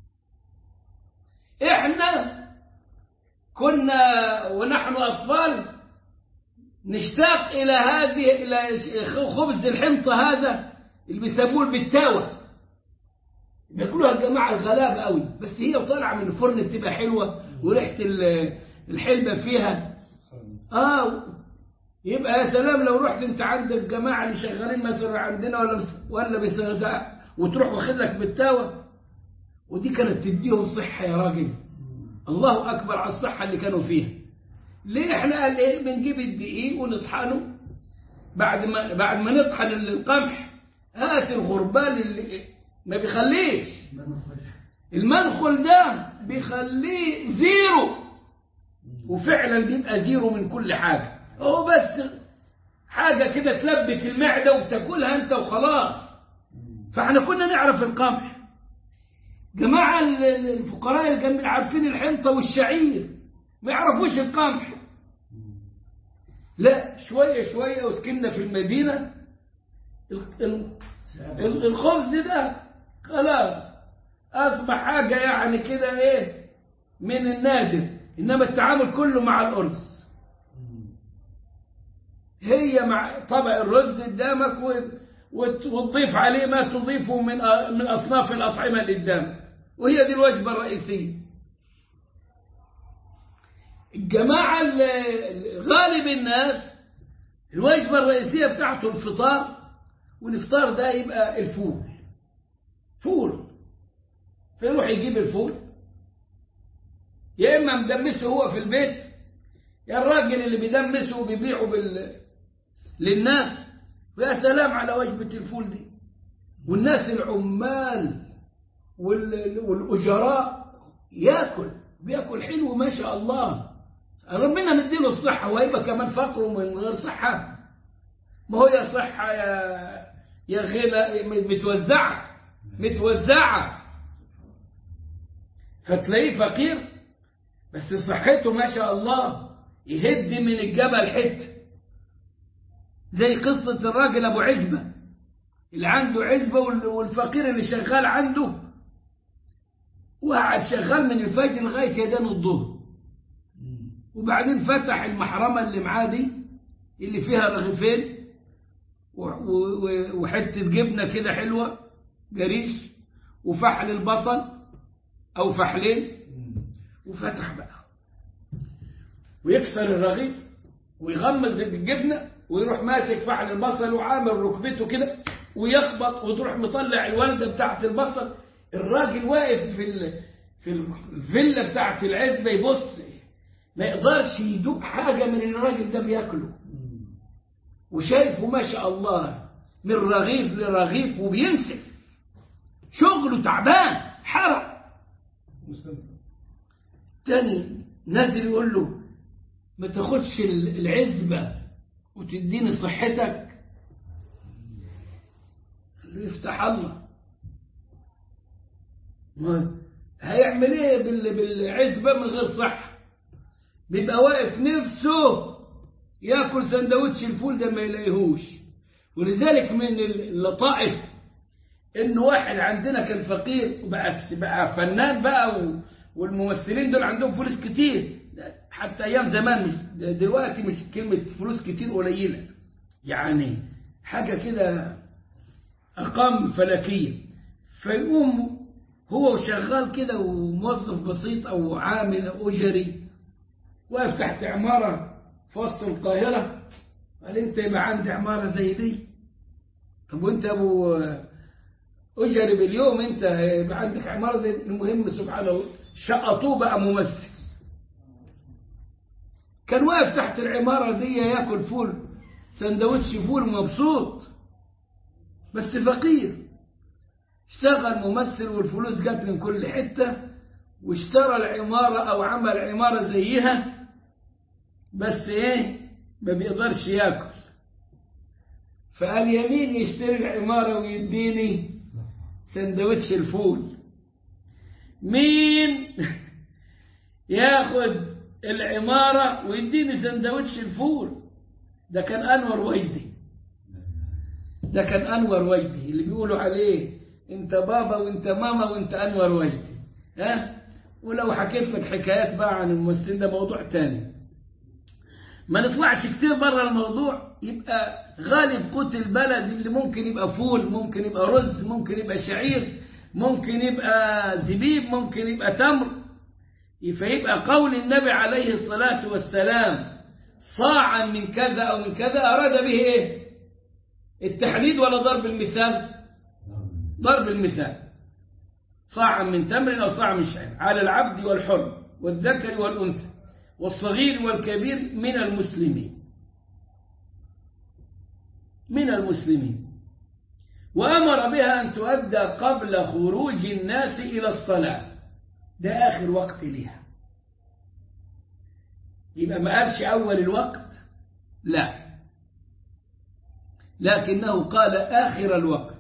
احنا كنا ونحن أطفال نشتاق إلى هذه إلى خبز الحنطة هذا اللي بيسموه البتاوة بياكلوها الجماعة الغلابة قوي بس هي وطالعة من الفرن بتبقى حلوة وريحة الحلبة فيها اه يبقى يا سلام لو رحت انت عند الجماعة اللي شغالين مثلا عندنا ولا ولا بيسغزع وتروح واخد لك بالتاوة ودي كانت تديهم صحة يا راجل الله أكبر على الصحة اللي كانوا فيها ليه احنا قال ايه بنجيب الدقيق ونطحنه بعد ما بعد ما نطحن القمح هات الغربال اللي ما بيخليش المنخل ده بيخليه زيرو وفعلا بيبقى زيرو من كل حاجة هو بس حاجة كده تلبك المعدة وتاكلها انت وخلاص فاحنا كنا نعرف القمح جماعة الفقراء اللي كانوا عارفين الحنطة والشعير ما يعرفوش القمح لا شوية شوية وسكننا في المدينة الخبز ده خلاص أصبح حاجة يعني كده إيه من النادر إنما التعامل كله مع الأرز هي مع طبق الرز قدامك وتضيف عليه ما تضيفه من من أصناف الأطعمة اللي قدامك وهي دي الوجبة الرئيسية الجماعة غالب الناس الوجبة الرئيسية بتاعته الفطار والفطار ده يبقى الفول فول فيروح يجيب الفول يا إما مدمسه هو في البيت يا الراجل اللي بيدمسه وبيبيعه بال... للناس ويا سلام على وجبة الفول دي والناس العمال وال... والأجراء ياكل بياكل حلو ما شاء الله ربنا مديله الصحة وهيبقى كمان فقره من غير صحة ما هو يا صحة يا يا غنى متوزعة متوزعة فتلاقيه فقير بس صحته ما شاء الله يهد من الجبل حته زي قصة الراجل أبو عزبة اللي عنده عزبة والفقير اللي شغال عنده وقعد شغال من الفجر لغاية يدان الظهر وبعدين فتح المحرمة اللي معاه دي اللي فيها رغيفين وحتة جبنة كده حلوة جريش وفحل البصل أو فحلين وفتح بقى ويكسر الرغيف ويغمز الجبنة ويروح ماسك فحل البصل وعامل ركبته كده ويخبط وتروح مطلع الوالدة بتاعت البصل الراجل واقف في ال... في الفيلا بتاعت العزبة يبص ما يقدرش يدوق حاجة من اللي الراجل ده بياكله وشايفه ما شاء الله من رغيف لرغيف وبينسف شغله تعبان حرق تاني نازل يقول له ما تاخدش العزبة وتديني صحتك قال له يفتح الله ما هيعمل ايه بالعزبة من غير صحة بيبقى واقف نفسه ياكل سندوتش الفول ده ما يلاقيهوش ولذلك من اللطائف ان واحد عندنا كان فقير وبقى بقى فنان بقى والممثلين دول عندهم فلوس كتير حتى أيام زمان مش دلوقتي مش كلمة فلوس كتير قليلة يعني حاجة كده أرقام فلكية فيقوم هو شغال كده وموظف بسيط أو عامل أو أجري واقف تحت عمارة في وسط القاهرة قال أنت يبقى عندي عمارة زي دي طب وأنت أبو أجري باليوم أنت يبقى عندك عمارة زي دي المهم سبحان الله شقطوه بقى ممثل كان واقف تحت العمارة دي ياكل فول سندوتش فول مبسوط بس فقير اشتغل ممثل والفلوس جت من كل حتة واشترى العمارة أو عمل عمارة زيها بس إيه ما بيقدرش ياكل فقال يمين يشتري العمارة ويديني سندوتش الفول مين ياخد العمارة ويديني سندوتش الفول ده كان أنور وجدي ده كان أنور وجدي اللي بيقولوا عليه انت بابا وانت ماما وانت أنور وجدي ها ولو حكيت لك حكايات بقى عن الممثلين ده موضوع تاني ما نطلعش كتير بره الموضوع يبقى غالب قوت البلد اللي ممكن يبقى فول ممكن يبقى رز ممكن يبقى شعير ممكن يبقى زبيب ممكن يبقى تمر فيبقى قول النبي عليه الصلاة والسلام صاعا من كذا أو من كذا أراد به إيه التحديد ولا ضرب المثال ضرب المثال صاعا من تمر أو صاع من شعير على العبد والحر والذكر والأنثى والصغير والكبير من المسلمين من المسلمين وأمر بها أن تؤدى قبل خروج الناس إلى الصلاة ده آخر وقت لها يبقى ما قالش أول الوقت لا لكنه قال آخر الوقت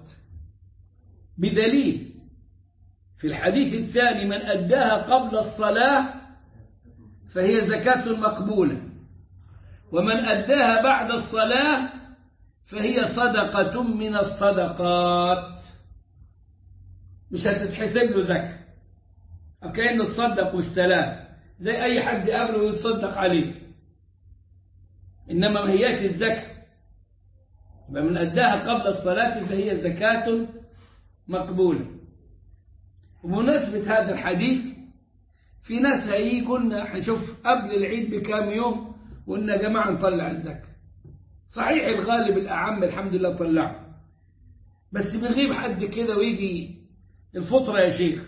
بدليل في الحديث الثاني من أداها قبل الصلاة فهي زكاة مقبولة ومن أداها بعد الصلاة فهي صدقة من الصدقات مش هتتحسب له زكاة كأنه تصدق والسلام زي أي حد قبله يتصدق عليه إنما ما هياش الزكاة يبقى من أداها قبل الصلاة فهي زكاة مقبولة وبمناسبة هذا الحديث في ناس هيجي قلنا هنشوف قبل العيد بكام يوم وقلنا يا جماعة نطلع الزكاة صحيح الغالب الأعم الحمد لله طلعه بس بيغيب حد كده ويجي الفطرة يا شيخ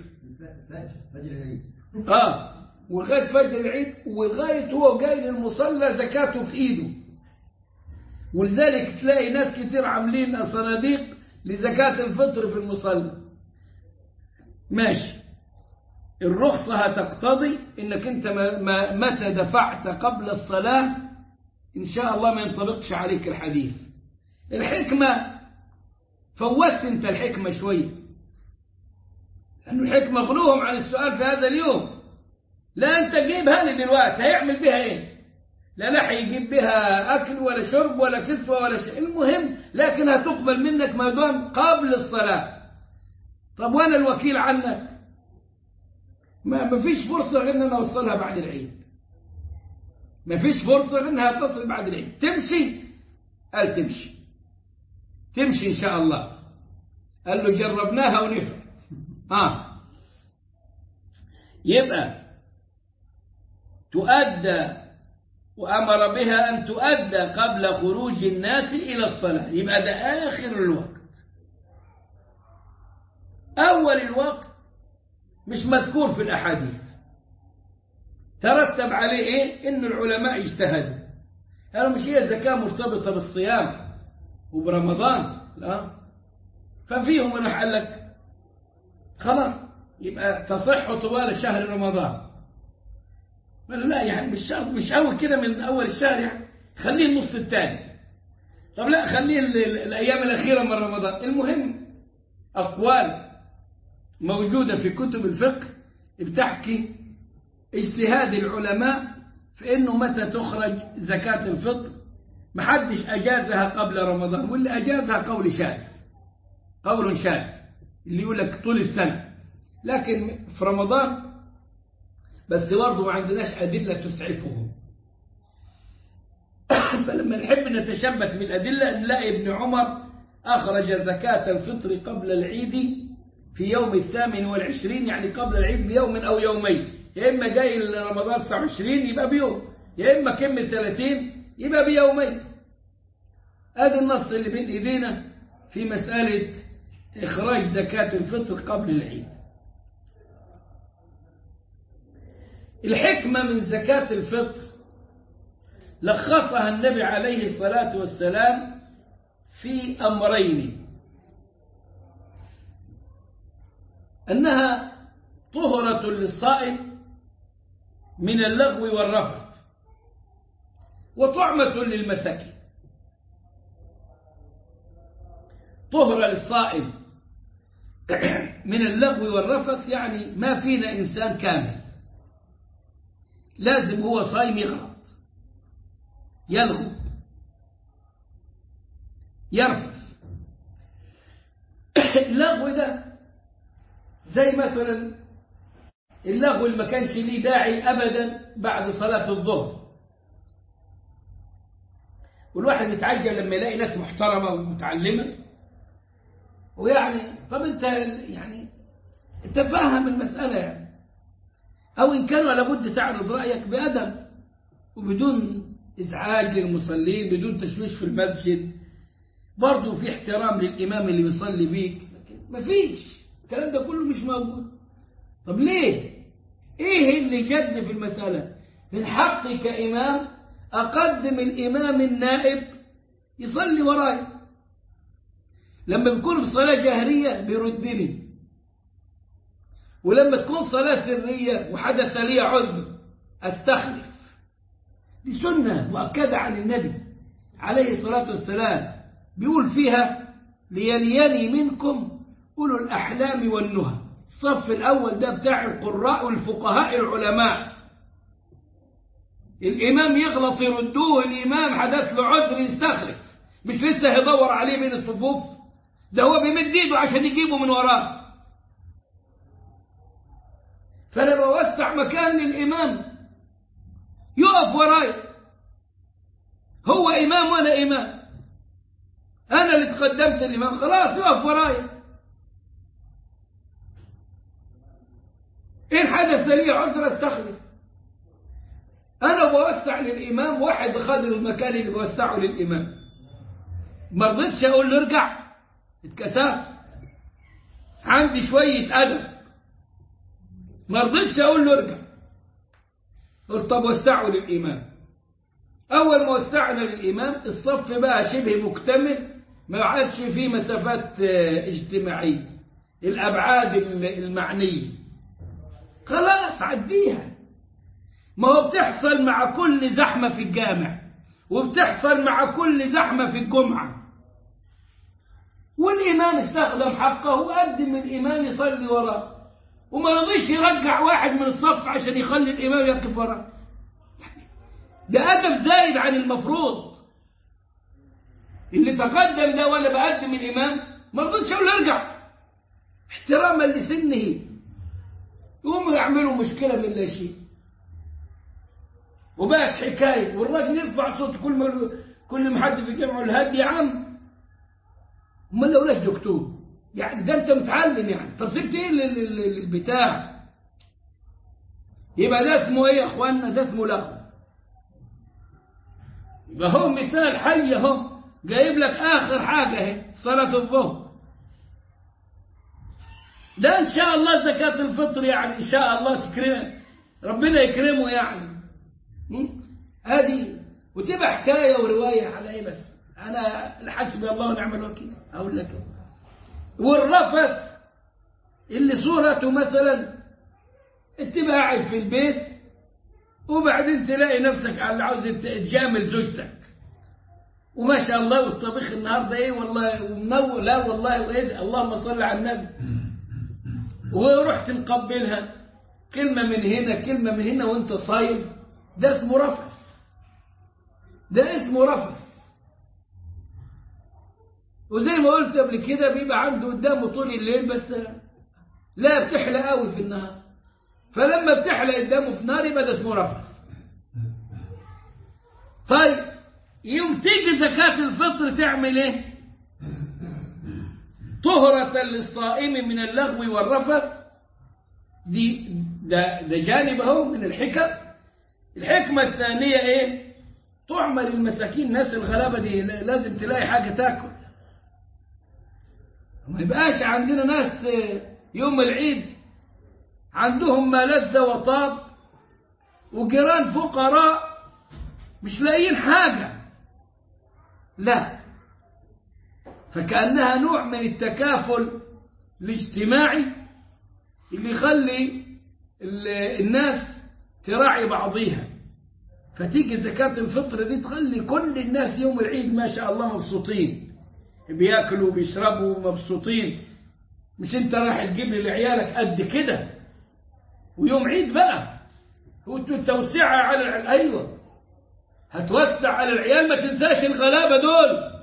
اه ولغاية فجر العيد ولغاية هو جاي للمصلى زكاته في ايده ولذلك تلاقي ناس كتير عاملين صناديق لزكاة الفطر في المصلى ماشي الرخصة هتقتضي انك انت ما متى دفعت قبل الصلاة ان شاء الله ما ينطبقش عليك الحديث الحكمة فوتت انت الحكمة شوية لأن الحكمة غلوهم عن السؤال في هذا اليوم لا انت جيبها لي دلوقتي هيعمل بها ايه لا لا هيجيب بها أكل ولا شرب ولا كسوة ولا شيء المهم لكن هتقبل منك ما دام قبل الصلاة طب وأنا الوكيل عنك ما فيش فرصة غير أن أنا أوصلها بعد العيد ما فيش فرصة غير أنها تصل بعد العيد تمشي قال تمشي تمشي إن شاء الله قال له جربناها ونفع آه يبقى تؤدى وأمر بها أن تؤدى قبل خروج الناس إلى الصلاة يبقى ده آخر الوقت أول الوقت مش مذكور في الأحاديث ترتب عليه إيه إن العلماء اجتهدوا قالوا مش هي الزكاة مرتبطة بالصيام وبرمضان لا ففيهم من قال لك خلاص يبقى تصح طوال شهر رمضان لا يعني مش شرط مش أول كده من أول الشهر يعني خليه النص الثاني طب لا خليه الأيام الأخيرة من رمضان المهم أقوال موجودة في كتب الفقه بتحكي اجتهاد العلماء في أنه متى تخرج زكاة الفطر محدش أجازها قبل رمضان واللي أجازها قول شاذ قول شاذ اللي يقول لك طول السنة لكن في رمضان بس برضه ما عندناش أدلة تسعفهم فلما نحب نتشبث بالأدلة نلاقي ابن عمر أخرج زكاة الفطر قبل العيد في يوم الثامن والعشرين يعني قبل العيد بيوم أو يومين يا إما جاي رمضان 29 يبقى بيوم يا إما كم 30 يبقى بيومين هذا النص اللي بين إيدينا في مسألة إخراج زكاة الفطر قبل العيد الحكمة من زكاة الفطر لخصها النبي عليه الصلاة والسلام في أمرين أنها طهرة للصائم من اللغو والرفث وطعمة للمساكين طهرة للصائم من اللغو والرفث يعني ما فينا إنسان كامل لازم هو صايم يغلط يلغو يرفث اللغو ده زي مثلا اللغو اللي ما كانش ليه داعي ابدا بعد صلاه الظهر والواحد يتعجب لما يلاقي ناس محترمه ومتعلمه ويعني طب انت يعني انت فاهم المساله يعني او ان كان لابد تعرض رايك بادب وبدون ازعاج للمصلين بدون تشويش في المسجد برضه في احترام للامام اللي بيصلي بيك مفيش الكلام ده كله مش موجود طب ليه ايه اللي جد في المسألة من حقي كإمام أقدم الإمام النائب يصلي وراي لما بيكون في صلاة جهرية بيردني ولما تكون صلاة سرية وحدث لي عذر أستخلف دي سنة مؤكدة عن النبي عليه الصلاة والسلام بيقول فيها ليليني منكم أولو الأحلام والنهى الصف الأول ده بتاع القراء والفقهاء العلماء الإمام يغلط يردوه الإمام حدث له عذر يستخلف مش لسه هيدور عليه بين الصفوف ده هو بيمد ايده عشان يجيبه من وراه فانا بوسع مكان للإمام يقف وراي هو إمام وأنا إمام أنا اللي تقدمت الإمام خلاص يقف وراي إن حدث لي عذر استخلف أنا بوسع للإمام واحد خد المكان اللي بوسعه للإمام ما رضيتش أقول له ارجع اتكسفت عندي شوية أدب ما رضيتش أقول له ارجع قلت طب وسعه للإمام أول ما وسعنا للإمام الصف بقى شبه مكتمل ما عادش فيه مسافات اجتماعية الأبعاد المعنية خلاص عديها ما هو بتحصل مع كل زحمة في الجامع وبتحصل مع كل زحمة في الجمعة والإمام استخدم حقه وقدم الإمام يصلي وراه وما رضيش يرجع واحد من الصف عشان يخلي الإمام يقف وراه ده أدب زايد عن المفروض اللي تقدم ده وأنا بقدم الإمام ما رضيتش أقول ارجع احتراما لسنه يقوموا يعملوا مشكلة من لا شيء وبقت حكاية والراجل يرفع صوته كل ما كل ما حد في جمعه الهادي يا عم امال لو ليش دكتور يعني ده انت متعلم يعني طب سبت ايه البتاع يبقى ده اسمه ايه يا اخوانا ده اسمه لغو يبقى هو مثال حي اهو جايب لك اخر حاجه اهي صلاه الظهر ده ان شاء الله زكاه الفطر يعني ان شاء الله تكرم ربنا يكرمه يعني هذه وتبقى حكايه وروايه على ايه بس انا حسبي الله ونعم الوكيل اقول لك والرفث اللي صورته مثلا انت قاعد في البيت وبعدين تلاقي نفسك على عاوز تجامل زوجتك وما شاء الله والطبيخ النهارده ايه والله ومنور لا والله وايه اللهم صل على النبي ورحت مقبلها كلمه من هنا كلمه من هنا وانت صايم ده اسمه رفث ده اسمه رفث وزي ما قلت قبل كده بيبقى عنده قدامه طول الليل بس لا بتحلى قوي في النهار فلما بتحلق قدامه في نار يبقى ده اسمه رفث طيب يوم تيجي زكاة الفطر تعمل ايه طهرة للصائم من اللغو والرفث دي ده, ده جانب اهو من الحكم الحكمة الثانية ايه تعمل المساكين ناس الغلابة دي لازم تلاقي حاجة تاكل ما يبقاش عندنا ناس يوم العيد عندهم ما لذ وطاب وجيران فقراء مش لاقيين حاجة لا فكأنها نوع من التكافل الاجتماعي اللي يخلي الناس تراعي بعضيها فتيجي زكاة الفطر دي تخلي كل الناس يوم العيد ما شاء الله مبسوطين بياكلوا وبيشربوا مبسوطين مش انت رايح تجيب لي لعيالك قد كده ويوم عيد بقى وتوسعها على الع- ايوه هتوسع على العيال ما تنساش الغلابه دول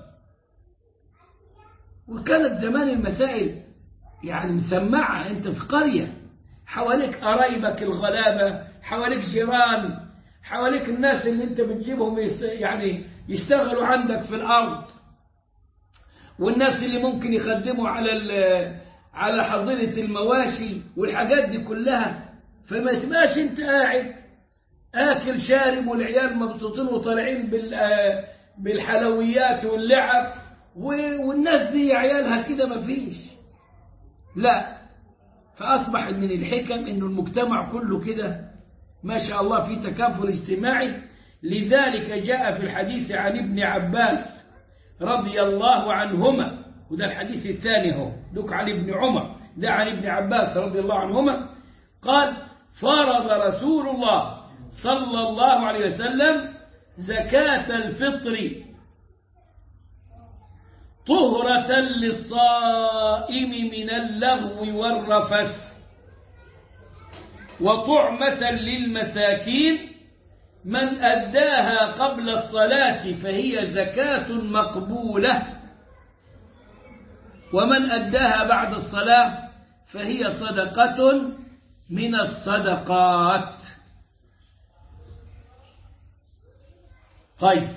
وكانت زمان المسائل يعني مسمعه انت في قريه حواليك قرايبك الغلابه حواليك جيران حواليك الناس اللي انت بتجيبهم يست... يعني يشتغلوا عندك في الارض والناس اللي ممكن يخدموا على ال... على حظيره المواشي والحاجات دي كلها فما تبقاش انت قاعد اكل شارب والعيال مبسوطين وطالعين بال... آه، بالحلويات واللعب و... والناس دي عيالها كده ما فيش لا فأصبحت من الحكم أنه المجتمع كله كده ما شاء الله في تكافل اجتماعي لذلك جاء في الحديث عن ابن عباس رضي الله عنهما وده الحديث الثاني هو دوك عن ابن عمر ده عن ابن عباس رضي الله عنهما قال فرض رسول الله صلى الله عليه وسلم زكاة الفطر طهرة للصائم من اللغو والرفث وطعمة للمساكين من أداها قبل الصلاة فهي زكاة مقبولة ومن أداها بعد الصلاة فهي صدقة من الصدقات طيب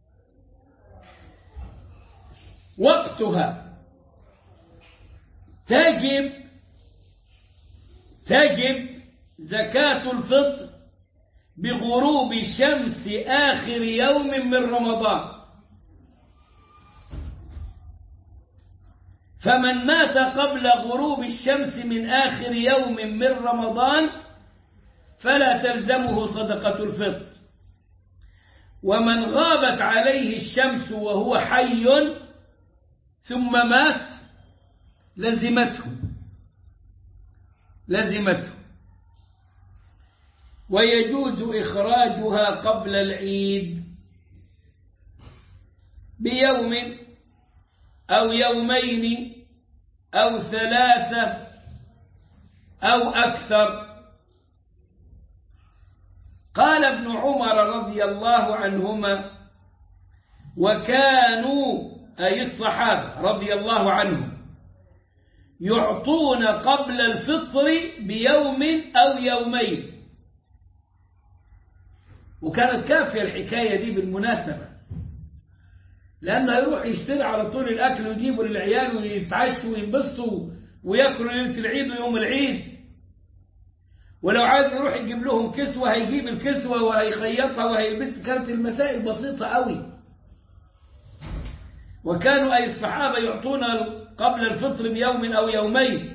وقتها تجب تجب زكاة الفطر بغروب شمس آخر يوم من رمضان فمن مات قبل غروب الشمس من آخر يوم من رمضان فلا تلزمه صدقة الفطر ومن غابت عليه الشمس وهو حي ثم مات لزمته لزمته ويجوز إخراجها قبل العيد بيوم أو يومين أو ثلاثة أو أكثر قال ابن عمر رضي الله عنهما وكانوا أي الصحابة رضي الله عنهم يعطون قبل الفطر بيوم أو يومين وكانت كافية الحكاية دي بالمناسبة لأنه يروح يشتري على طول الأكل ويجيبه للعيال ويتعشوا وينبسطوا وياكلوا ليلة العيد ويوم العيد ولو عايز يروح يجيب لهم كسوة هيجيب الكسوة وهيخيطها وهيلبس كانت المسائل بسيطة قوي وكانوا أي الصحابة يعطون قبل الفطر بيوم أو يومين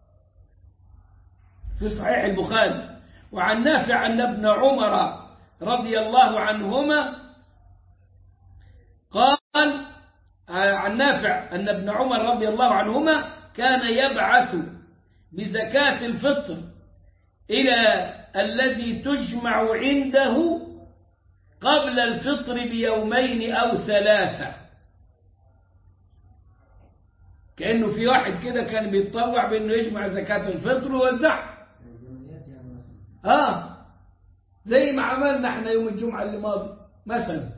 في صحيح البخاري وعن نافع أن ابن عمر رضي الله عنهما قال عن نافع أن ابن عمر رضي الله عنهما كان يبعث بزكاة الفطر إلى الذي تجمع عنده قبل الفطر بيومين أو ثلاثة كأنه في واحد كده كان بيتطوع بأنه يجمع زكاة الفطر ويوزعها آه زي ما عملنا احنا يوم الجمعة اللي ماضي مثلا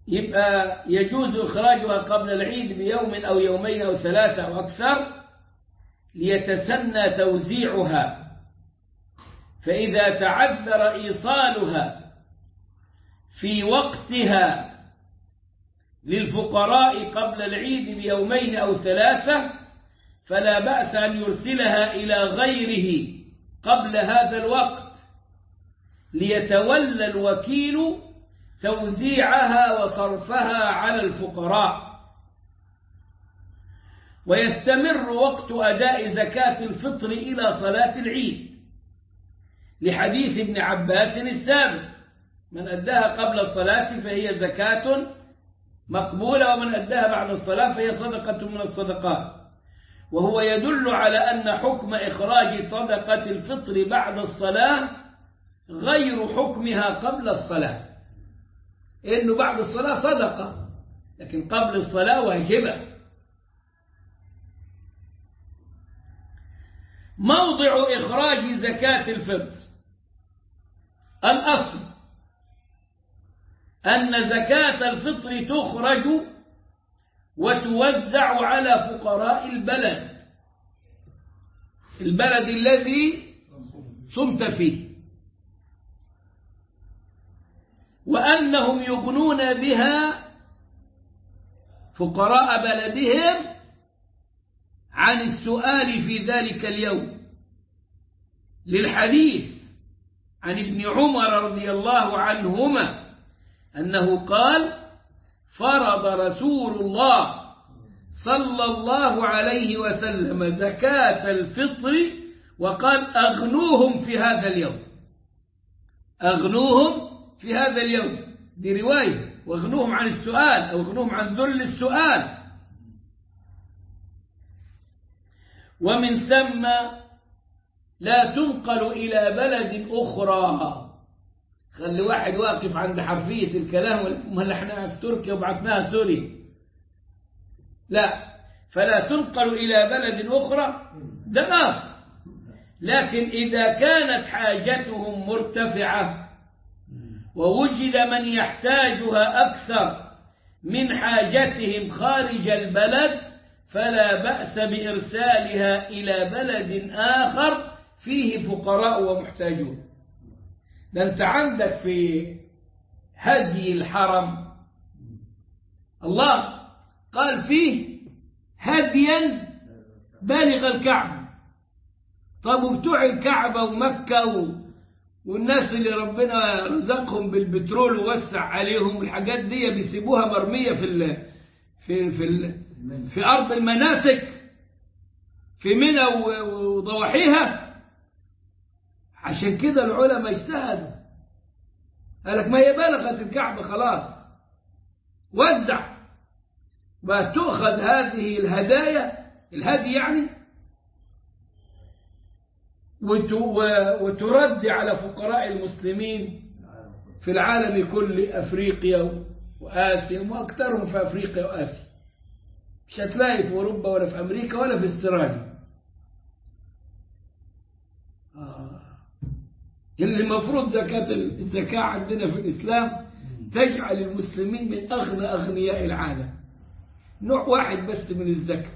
يبقى يجوز إخراجها قبل العيد بيوم أو يومين أو ثلاثة أو أكثر ليتسنى توزيعها فإذا تعذر إيصالها في وقتها للفقراء قبل العيد بيومين أو ثلاثة فلا بأس أن يرسلها إلى غيره قبل هذا الوقت ليتولى الوكيل توزيعها وصرفها على الفقراء ويستمر وقت أداء زكاة الفطر إلى صلاة العيد لحديث ابن عباس السابق من أداها قبل الصلاة فهي زكاة مقبولة ومن أداها بعد الصلاة فهي صدقة من الصدقات وهو يدل على أن حكم إخراج صدقة الفطر بعد الصلاة غير حكمها قبل الصلاة إنه بعد الصلاة صدقة لكن قبل الصلاة واجبة موضع إخراج زكاة الفطر الأصل أن زكاة الفطر تخرج وتوزع على فقراء البلد البلد الذي صمت فيه وأنهم يغنون بها فقراء بلدهم عن السؤال في ذلك اليوم للحديث عن ابن عمر رضي الله عنهما أنه قال فرض رسول الله صلى الله عليه وسلم زكاة الفطر وقال أغنوهم في هذا اليوم أغنوهم في هذا اليوم دي رواية واغنوهم عن السؤال أو اغنوهم عن ذل السؤال ومن ثم لا تنقل إلى بلد أخرى خلي واحد واقف عند حرفية الكلام ما احنا في تركيا وبعثناها سوريا لا فلا تنقل إلى بلد أخرى ده آخر لكن إذا كانت حاجتهم مرتفعة ووجد من يحتاجها أكثر من حاجتهم خارج البلد فلا بأس بإرسالها إلى بلد آخر فيه فقراء ومحتاجون ده أنت عندك في هدي الحرم الله قال فيه هديا بالغ الكعبة طب وبتوع الكعبة ومكة و... والناس اللي ربنا رزقهم بالبترول ووسع عليهم الحاجات دي بيسيبوها مرمية في ال... في في ال... في أرض المناسك في منى وضواحيها عشان كده العلماء اجتهدوا قال لك ما هي بلغت الكعبة خلاص وزع وتؤخذ هذه الهدايا الهدي يعني وترد على فقراء المسلمين في العالم كله أفريقيا وآسيا وأكثرهم في أفريقيا وآسيا مش هتلاقي في أوروبا ولا في أمريكا ولا في استراليا آه. اللي المفروض زكاة الزكاة عندنا في الإسلام تجعل المسلمين من أغنى أغنياء العالم نوع واحد بس من الزكاة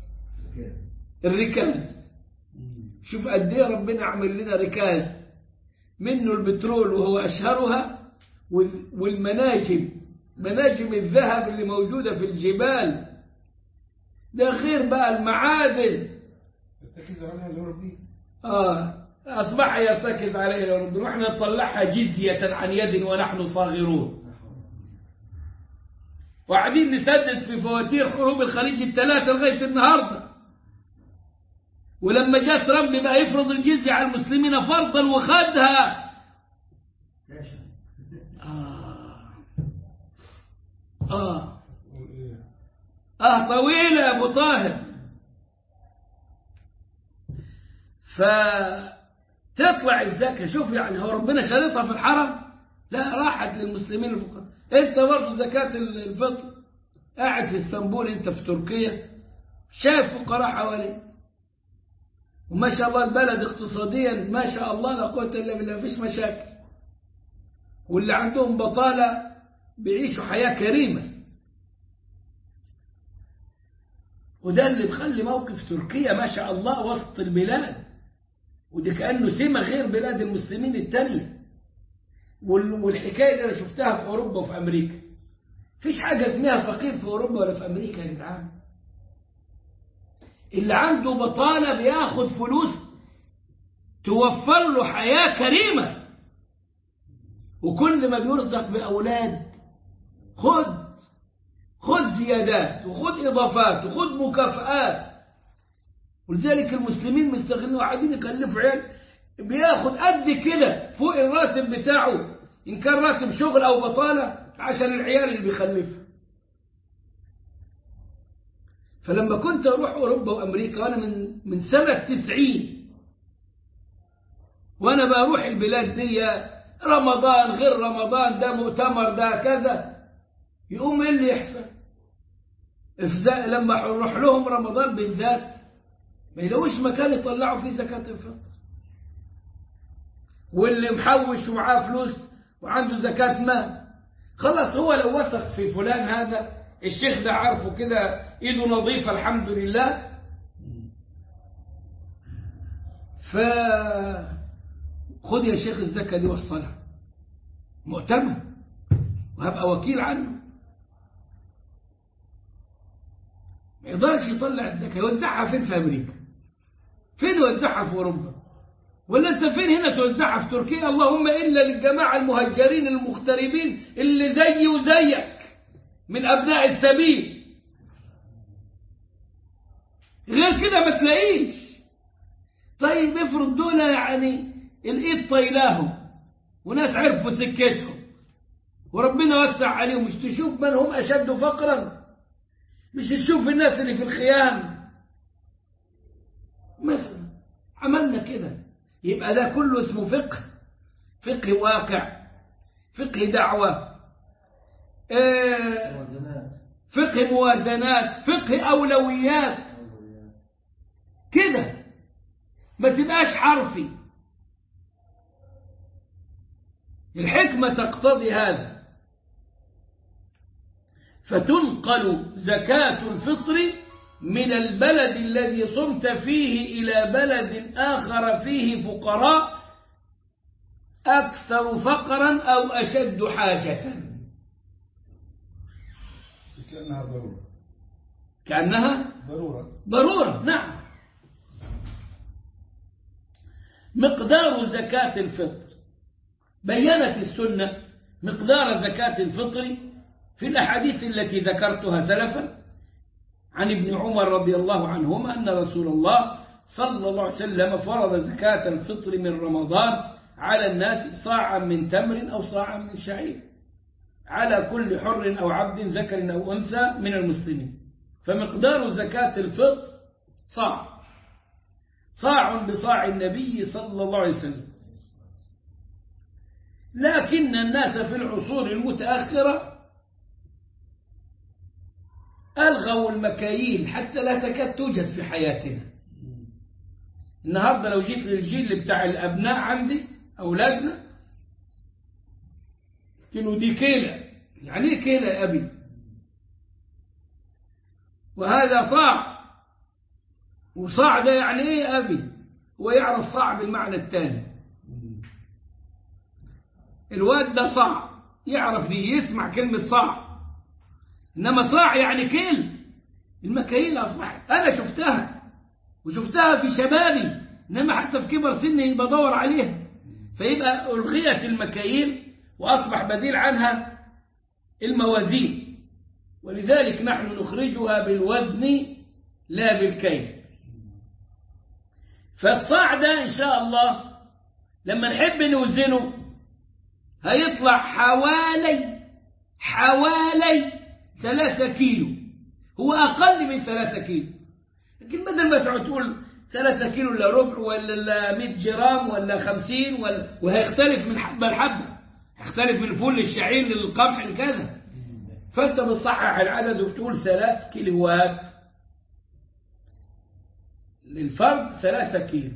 الركاز شوف قد ايه ربنا عمل لنا ركاز منه البترول وهو أشهرها والمناجم مناجم الذهب اللي موجودة في الجبال ده غير بقى المعادن التركيز عليها الأوروبي آه أصبح يرتكز عليه الأوروبي وإحنا نطلعها جزية عن يد ونحن صاغرون وقاعدين نسدد في فواتير حروب الخليج الثلاثة لغاية النهارده ولما جاء ترامب بقى يفرض الجزية على المسلمين فرضا وخدها آه. آه. آه طويلة يا أبو طاهر فتطلع الزكاة شوف يعني هو ربنا شرطها في الحرم لا راحت للمسلمين الفقراء انت برضه زكاة الفطر قاعد في اسطنبول انت في تركيا شايف فقراء حواليك وما شاء الله البلد اقتصاديا ما شاء الله لا قوة إلا بالله مفيش مشاكل واللي عندهم بطالة بيعيشوا حياة كريمة وده اللي مخلي موقف تركيا ما شاء الله وسط البلاد ودي كأنه سمة غير بلاد المسلمين التانية وال- والحكاية دي أنا شفتها في أوروبا وفي أمريكا فيش حاجة اسمها فقير في أوروبا ولا في أمريكا يا جدعان اللي عنده بطالة بياخد فلوس توفر له حياة كريمة وكل ما بيرزق بأولاد خد خد زيادات وخد إضافات وخد مكافآت ولذلك المسلمين مستغلين وقاعدين يكلفوا عيال بياخد قد كده فوق الراتب بتاعه إن كان راتب شغل أو بطالة عشان العيال اللي بيخلفها فلما كنت أروح أوروبا وأمريكا وأنا من من سنة تسعين وأنا بروح البلاد دي رمضان غير رمضان ده مؤتمر ده كذا يقوم ايه اللي يحصل إفزاء لما نروح لهم رمضان بالذات ما يلاقوش مكان يطلعوا فيه زكاة الفطر واللي محوش ومعاه فلوس وعنده زكاة مال خلاص هو لو وثق في فلان هذا الشيخ ده عارفه كده ايده نظيفة الحمد لله ف خد يا شيخ الزكاة دي وصلها مؤتمن وهبقى وكيل عنه ما يقدرش يطلع الزكاة يوزعها فين في أمريكا فين يوزعها في أوروبا ولا أنت فين هنا توزعها في تركيا اللهم إلا للجماعة المهجرين المغتربين اللي زي وزيك من أبناء السبيل غير كده ما تلاقيش طيب افرض دول يعني الإيد طيلاهم وناس عرفوا سكتهم وربنا وسع عليهم مش تشوف من هم أشد فقرا مش تشوف الناس اللي في الخيام مثلا عملنا كده يبقى ده كله اسمه فقه فقه واقع فقه دعوة آه، موازنات فقه موازنات فقه أولويات كده ما تبقاش حرفي الحكمة تقتضي هذا فتنقل زكاة الفطر من البلد الذي صمت فيه إلى بلد آخر فيه فقراء أكثر فقرا أو أشد حاجة كأنها ضرورة كأنها ضرورة ضرورة نعم مقدار زكاة الفطر بينت السنة مقدار زكاة الفطر في الأحاديث التي ذكرتها سلفا عن ابن عمر رضي الله عنهما أن رسول الله صلى الله عليه وسلم فرض زكاة الفطر من رمضان على الناس صاعا من تمر أو صاعا من شعير على كل حر أو عبد ذكر أو أنثى من المسلمين فمقدار زكاة الفطر صاع صاع بصاع النبي صلى الله عليه وسلم لكن الناس في العصور المتأخرة ألغوا المكاييل حتى لا تكاد توجد في حياتنا النهاردة لو جيت للجيل بتاع الأبناء عندي أولادنا قلت له دي كيلة يعني ايه كيلة يا أبي وهذا صاع وصاع ده يعني ايه يا أبي هو يعرف صاع بالمعنى الثاني الواد ده صاع يعرف دي يسمع كلمة صاع إنما صاع يعني كيل المكاييل أصبحت أنا شفتها وشفتها في شبابي إنما حتى في كبر سني بدور عليها فيبقى ألغيت المكاييل وأصبح بديل عنها الموازين ولذلك نحن نخرجها بالوزن لا بالكيل فالصاع ده إن شاء الله لما نحب نوزنه هيطلع حوالي حوالي ثلاثة كيلو هو أقل من ثلاثة كيلو لكن بدل ما تقعد تقول ثلاثة كيلو إلا ربع ولا 100 جرام ولا 50 ولا وهيختلف من حبة لحبة هيختلف من الفول للشعير للقمح لكذا فأنت بتصحح العدد وبتقول ثلاث كيلوات للفرد ثلاثة كيلو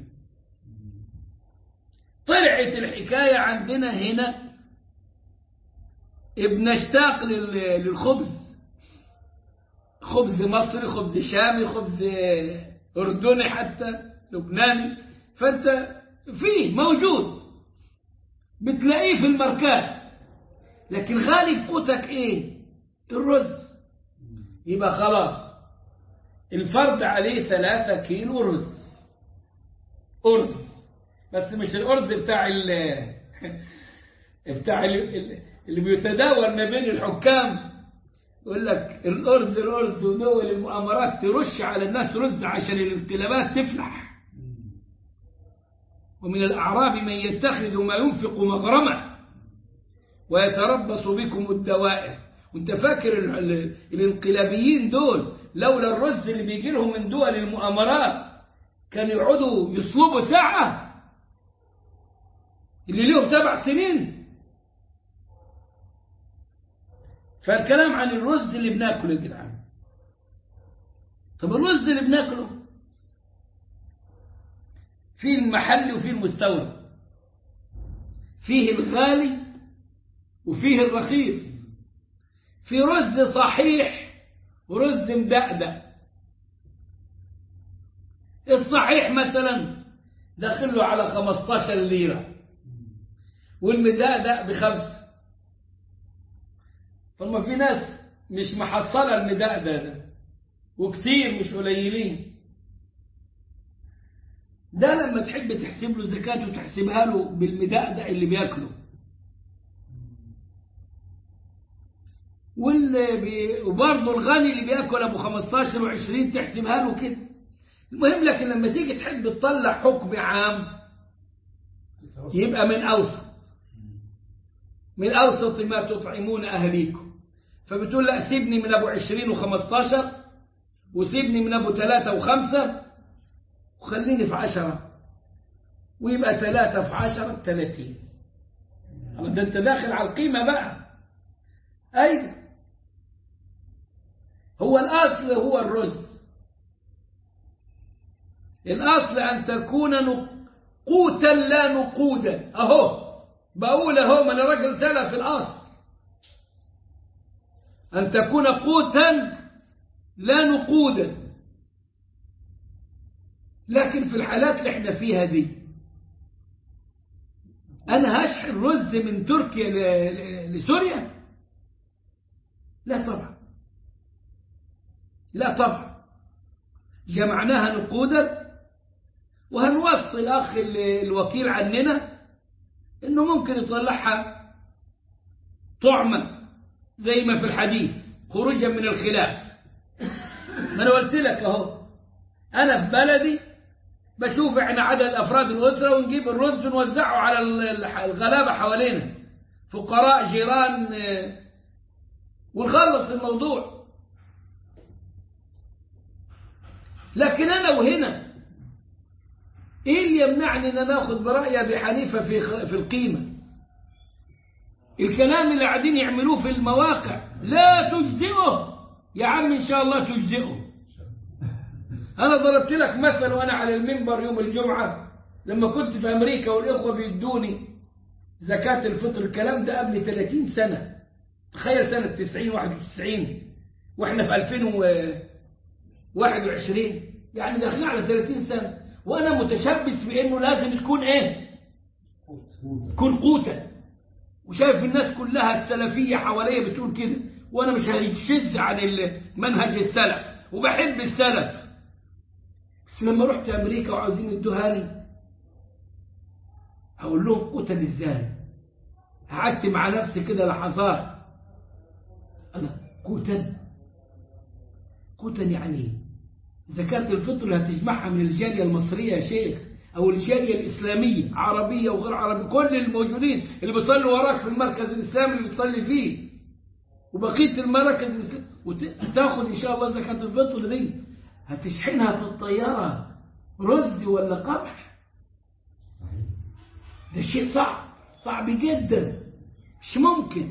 طلعت الحكاية عندنا هنا بنشتاق لل- للخبز خبز مصري خبز شامي خبز أردني حتى لبناني فأنت فيه موجود بتلاقيه في الماركات لكن غالب قوتك ايه الرز يبقى خلاص الفرد عليه ثلاثة كيلو رز أرز بس مش الأرز بتاع ال بتاع ال- ال- اللي بيتداول ما بين الحكام يقول لك الأرز الأرز ودول المؤامرات ترش على الناس رز عشان الانقلابات تفلح ومن الأعراب من يتخذ ما ينفق مغرما ويتربص بكم الدوائر وانت فاكر ال- ال- الانقلابيين دول لولا الرز اللي بيجي لهم من دول المؤامرات كانوا يقعدوا يصلبوا ساعة اللي ليهم سبع سنين فالكلام عن الرز اللي بناكله يا جدعان طب الرز اللي بناكله فيه المحلي وفيه المستورد فيه الغالي وفيه الرخيص في رز صحيح ورز مدقدق الصحيح مثلا داخل له على 15 ليرة والمدقدق بخمسة ثم في ناس مش محصلة المدقدق ده وكتير مش قليلين ده لما تحب تحسب له زكاته تحسبها له بالمدقدق اللي بياكله واللي بي... وبرضه الغني اللي بياكل ابو 15 و20 تحسبها له كده المهم لكن لما تيجي تحب تطلع حكم عام يبقى من اوسط من اوسط ما تطعمون اهليكم فبتقول لا سيبني من ابو 20 و15 وسيبني من ابو 3 و5 وخليني في 10 ويبقى 3 في 10 30 ده انت داخل على القيمه بقى ايوه هو الاصل هو الرز الاصل ان تكون نق- قوتا لا نقودا اهو بقول اهو ما انا راجل سلف في الاصل ان تكون قوتا لا نقودا لكن في الحالات اللي احنا فيها دي انا هشحن رز من تركيا ل- ل- لسوريا لا طبعا لا طبعا جمعناها نقودا وهنوصي الأخ ال- الوكيل عننا إنه ممكن يطلعها طعمة زي ما في الحديث خروجا من الخلاف ما أنا قلت لك أهو أنا في بلدي بشوف إحنا عدد أفراد الأسرة ونجيب الرز ونوزعه على ال- الغلابة حوالينا فقراء جيران آه، ونخلص الموضوع لكن أنا وهنا إيه اللي يمنعني أن أنا أخذ برأي أبي حنيفة في خ- في القيمة الكلام اللي قاعدين يعملوه في المواقع لا تجزئه يا عم إن شاء الله تجزئه أنا ضربت لك مثل وأنا على المنبر يوم الجمعة لما كنت في أمريكا والإخوة بيدوني زكاة الفطر الكلام ده قبل 30 سنة تخيل سنة 90 91 وإحنا في 2021 يعني داخلين على 30 سنة وأنا متشبث بإنه لازم تكون إيه؟ تكون قوتا وشايف الناس كلها السلفية حواليا بتقول كده وأنا مش هشز عن ال- منهج السلف وبحب السلف بس لما رحت أمريكا وعاوزين يدوها لي هقول لهم قتل ازاي قعدت مع نفسي كده لحظات أنا قتل قتل يعني إيه؟ زكاة الفطر اللي هتجمعها من الجالية المصرية يا شيخ أو الجالية الإسلامية عربية وغير عربية كل الموجودين اللي بيصلوا وراك في المركز الإسلامي اللي بتصلي فيه وبقية المراكز الإسلامية وتاخد إن شاء الله زكاة الفطر دي هتشحنها في الطيارة رز ولا قمح ده شيء صعب صعب جدا مش ممكن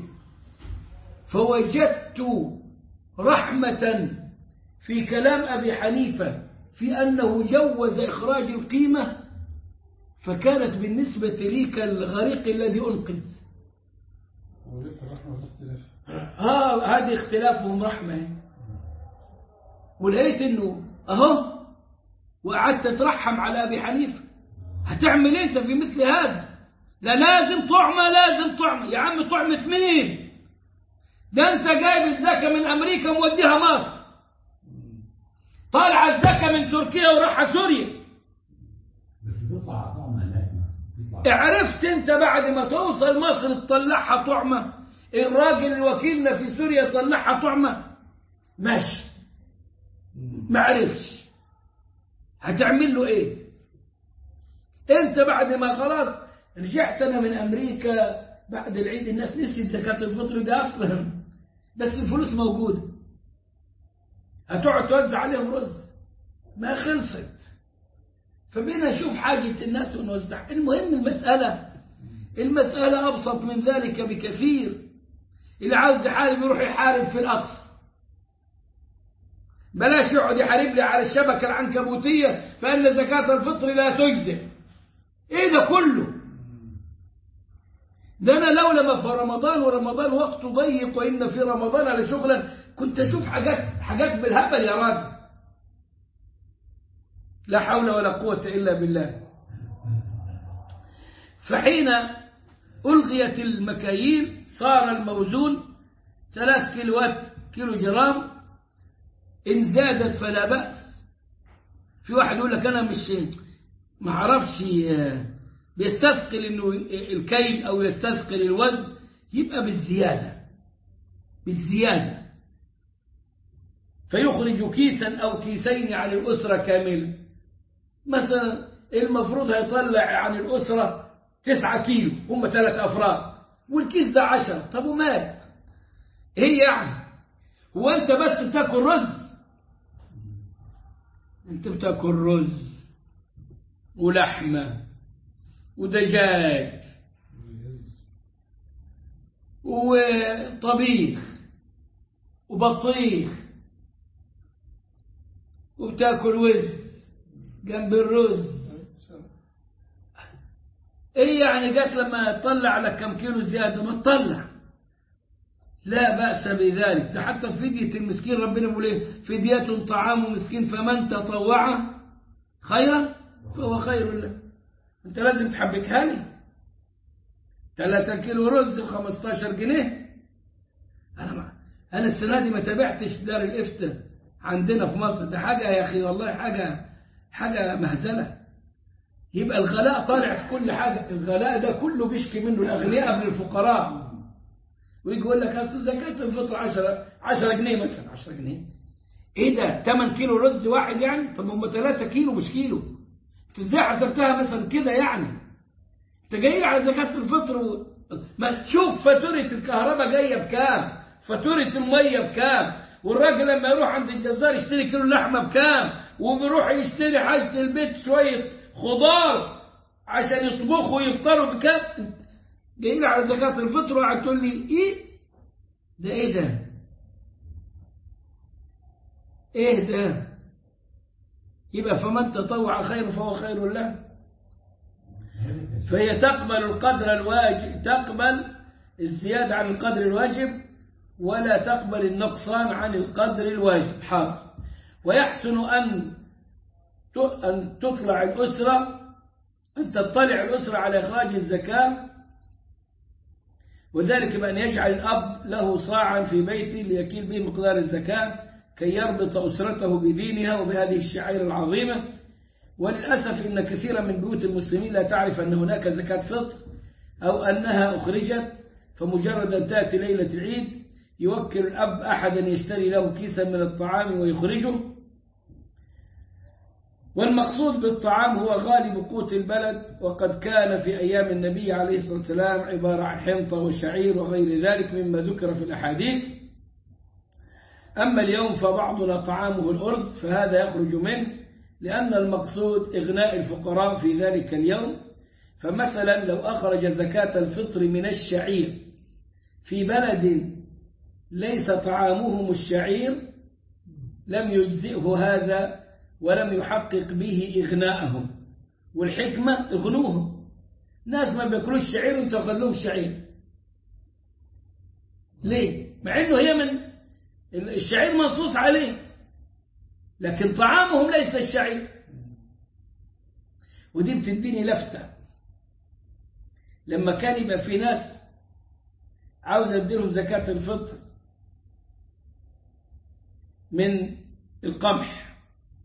فوجدت رحمة في كلام أبي حنيفة في أنه جوز إخراج القيمة فكانت بالنسبة لي كالغريق الذي أنقذ الرحمة والاختلاف ها هذه اختلافهم رحمة اهي. ولقيت انه اهو وقعدت تترحم على ابي حنيفه هتعمل انت في مثل هذا لا لازم طعمه لازم طعمه يا عم طعمه مين ده انت جايب الزكاه من امريكا موديها مصر طالعه الزكاه من تركيا وراحه سوريا بس بيطلع طعمة هناك بيطلع عرفت انت بعد ما توصل مصر تطلعها طعمه الراجل الوكيلنا في سوريا طلعها طعمه ماشي ما عرفش هتعمل له ايه انت بعد ما خلاص رجعت انا من امريكا بعد العيد الناس نسيت زكاة الفطر ده اصلا بس الفلوس موجودة هتقعد توزع عليهم رز ما خلصت فبينا نشوف حاجة الناس ونوزع المهم المسألة المسألة أبسط من ذلك بكثير اللي عاوز يحارب يروح يحارب في الأقصى بلاش يقعد يحارب لي على الشبكة العنكبوتية فإن زكاة الفطر لا تجزئ إيه ده كله ده أنا لولا ما في رمضان ورمضان وقته ضيق وإن في رمضان على شغلا كنت أشوف حاجات حاجات بالهبل يا راجل لا حول ولا قوة إلا بالله فحين ألغيت المكاييل صار الموزون ثلاث كيلوات كيلو جرام إن زادت فلا بأس في واحد يقول لك أنا مش ما اعرفش بيستثقل إنه الكيل أو يستثقل الوزن يبقى بالزيادة بالزيادة فيخرج كيسا أو كيسين عن الأسرة كاملة مثلا المفروض هيطلع عن الأسرة تسعة كيلو هم ثلاث أفراد والكيس ده عشرة طب ومال هي يعني هو أنت بس بتاكل رز أنت بتاكل رز ولحمة ودجاج وطبيخ وبطيخ وبتاكل وز جنب الرز ايه يعني جات لما تطلع لك كم كيلو زياده ما تطلع لا بأس بذلك ده حتى في فدية المسكين ربنا بيقول ايه فدية طعام مسكين فمن تطوع خيرا فهو خير له انت لازم تحبكها لي 3 كيلو رز ب 15 جنيه انا ما انا السنه دي ما تابعتش دار الافتاء عندنا في مصر ده حاجه يا اخي والله حاجه حاجه مهزله يبقى الغلاء طالع في كل حاجه الغلاء ده كله بيشكي منه الاغنياء قبل الفقراء ويجي يقول لك اصل زكاه الفطر 10 10 جنيه مثلا 10 جنيه ايه ده 8 كيلو رز واحد يعني طب هم 3 كيلو مش كيلو انت ازاي حسبتها مثلا كده يعني انت جاي على زكاه الفطر و... ما تشوف فاتوره الكهرباء جايه بكام فاتوره الميه بكام والراجل لما يروح عند الجزار يشتري كيلو لحمه بكام وبيروح يشتري حاجه البيت شويه خضار عشان يطبخوا ويفطروا بكام جاي لي على زكاه الفطر وقاعد تقول لي ايه ده ايه ده ايه ده يبقى فمن تطوع خير فهو خير له فهي تقبل القدر الواجب تقبل الزيادة عن القدر الواجب ولا تقبل النقصان عن القدر الواجب حاضر ويحسن أن أن تطلع الأسرة أن تطلع الأسرة على إخراج الزكاة وذلك بأن يجعل الأب له صاعا في بيته ليكيل به مقدار الزكاة كي يربط أسرته بدينها وبهذه الشعائر العظيمة وللأسف إن كثيرا من بيوت المسلمين لا تعرف أن هناك زكاة فطر أو أنها أخرجت فمجرد أن تأتي ليلة العيد يوكل الأب أحدا يشتري له كيسا من الطعام ويخرجه والمقصود بالطعام هو غالب قوت البلد وقد كان في أيام النبي عليه الصلاة والسلام عبارة عن حنطة وشعير وغير ذلك مما ذكر في الأحاديث أما اليوم فبعضنا طعامه الأرز فهذا يخرج منه لأن المقصود إغناء الفقراء في ذلك اليوم فمثلا لو أخرج زكاة الفطر من الشعير في بلد ليس طعامهم الشعير لم يجزئه هذا ولم يحقق به إغناءهم والحكمة اغنوهم ناس ما بياكلوش شعير وانتوا خلوهم شعير ليه؟ مع انه هي من الشعير منصوص عليه لكن طعامهم ليس الشعير ودي بتديني لفتة لما كان يبقى في ناس عاوز اديلهم زكاة الفطر من القمح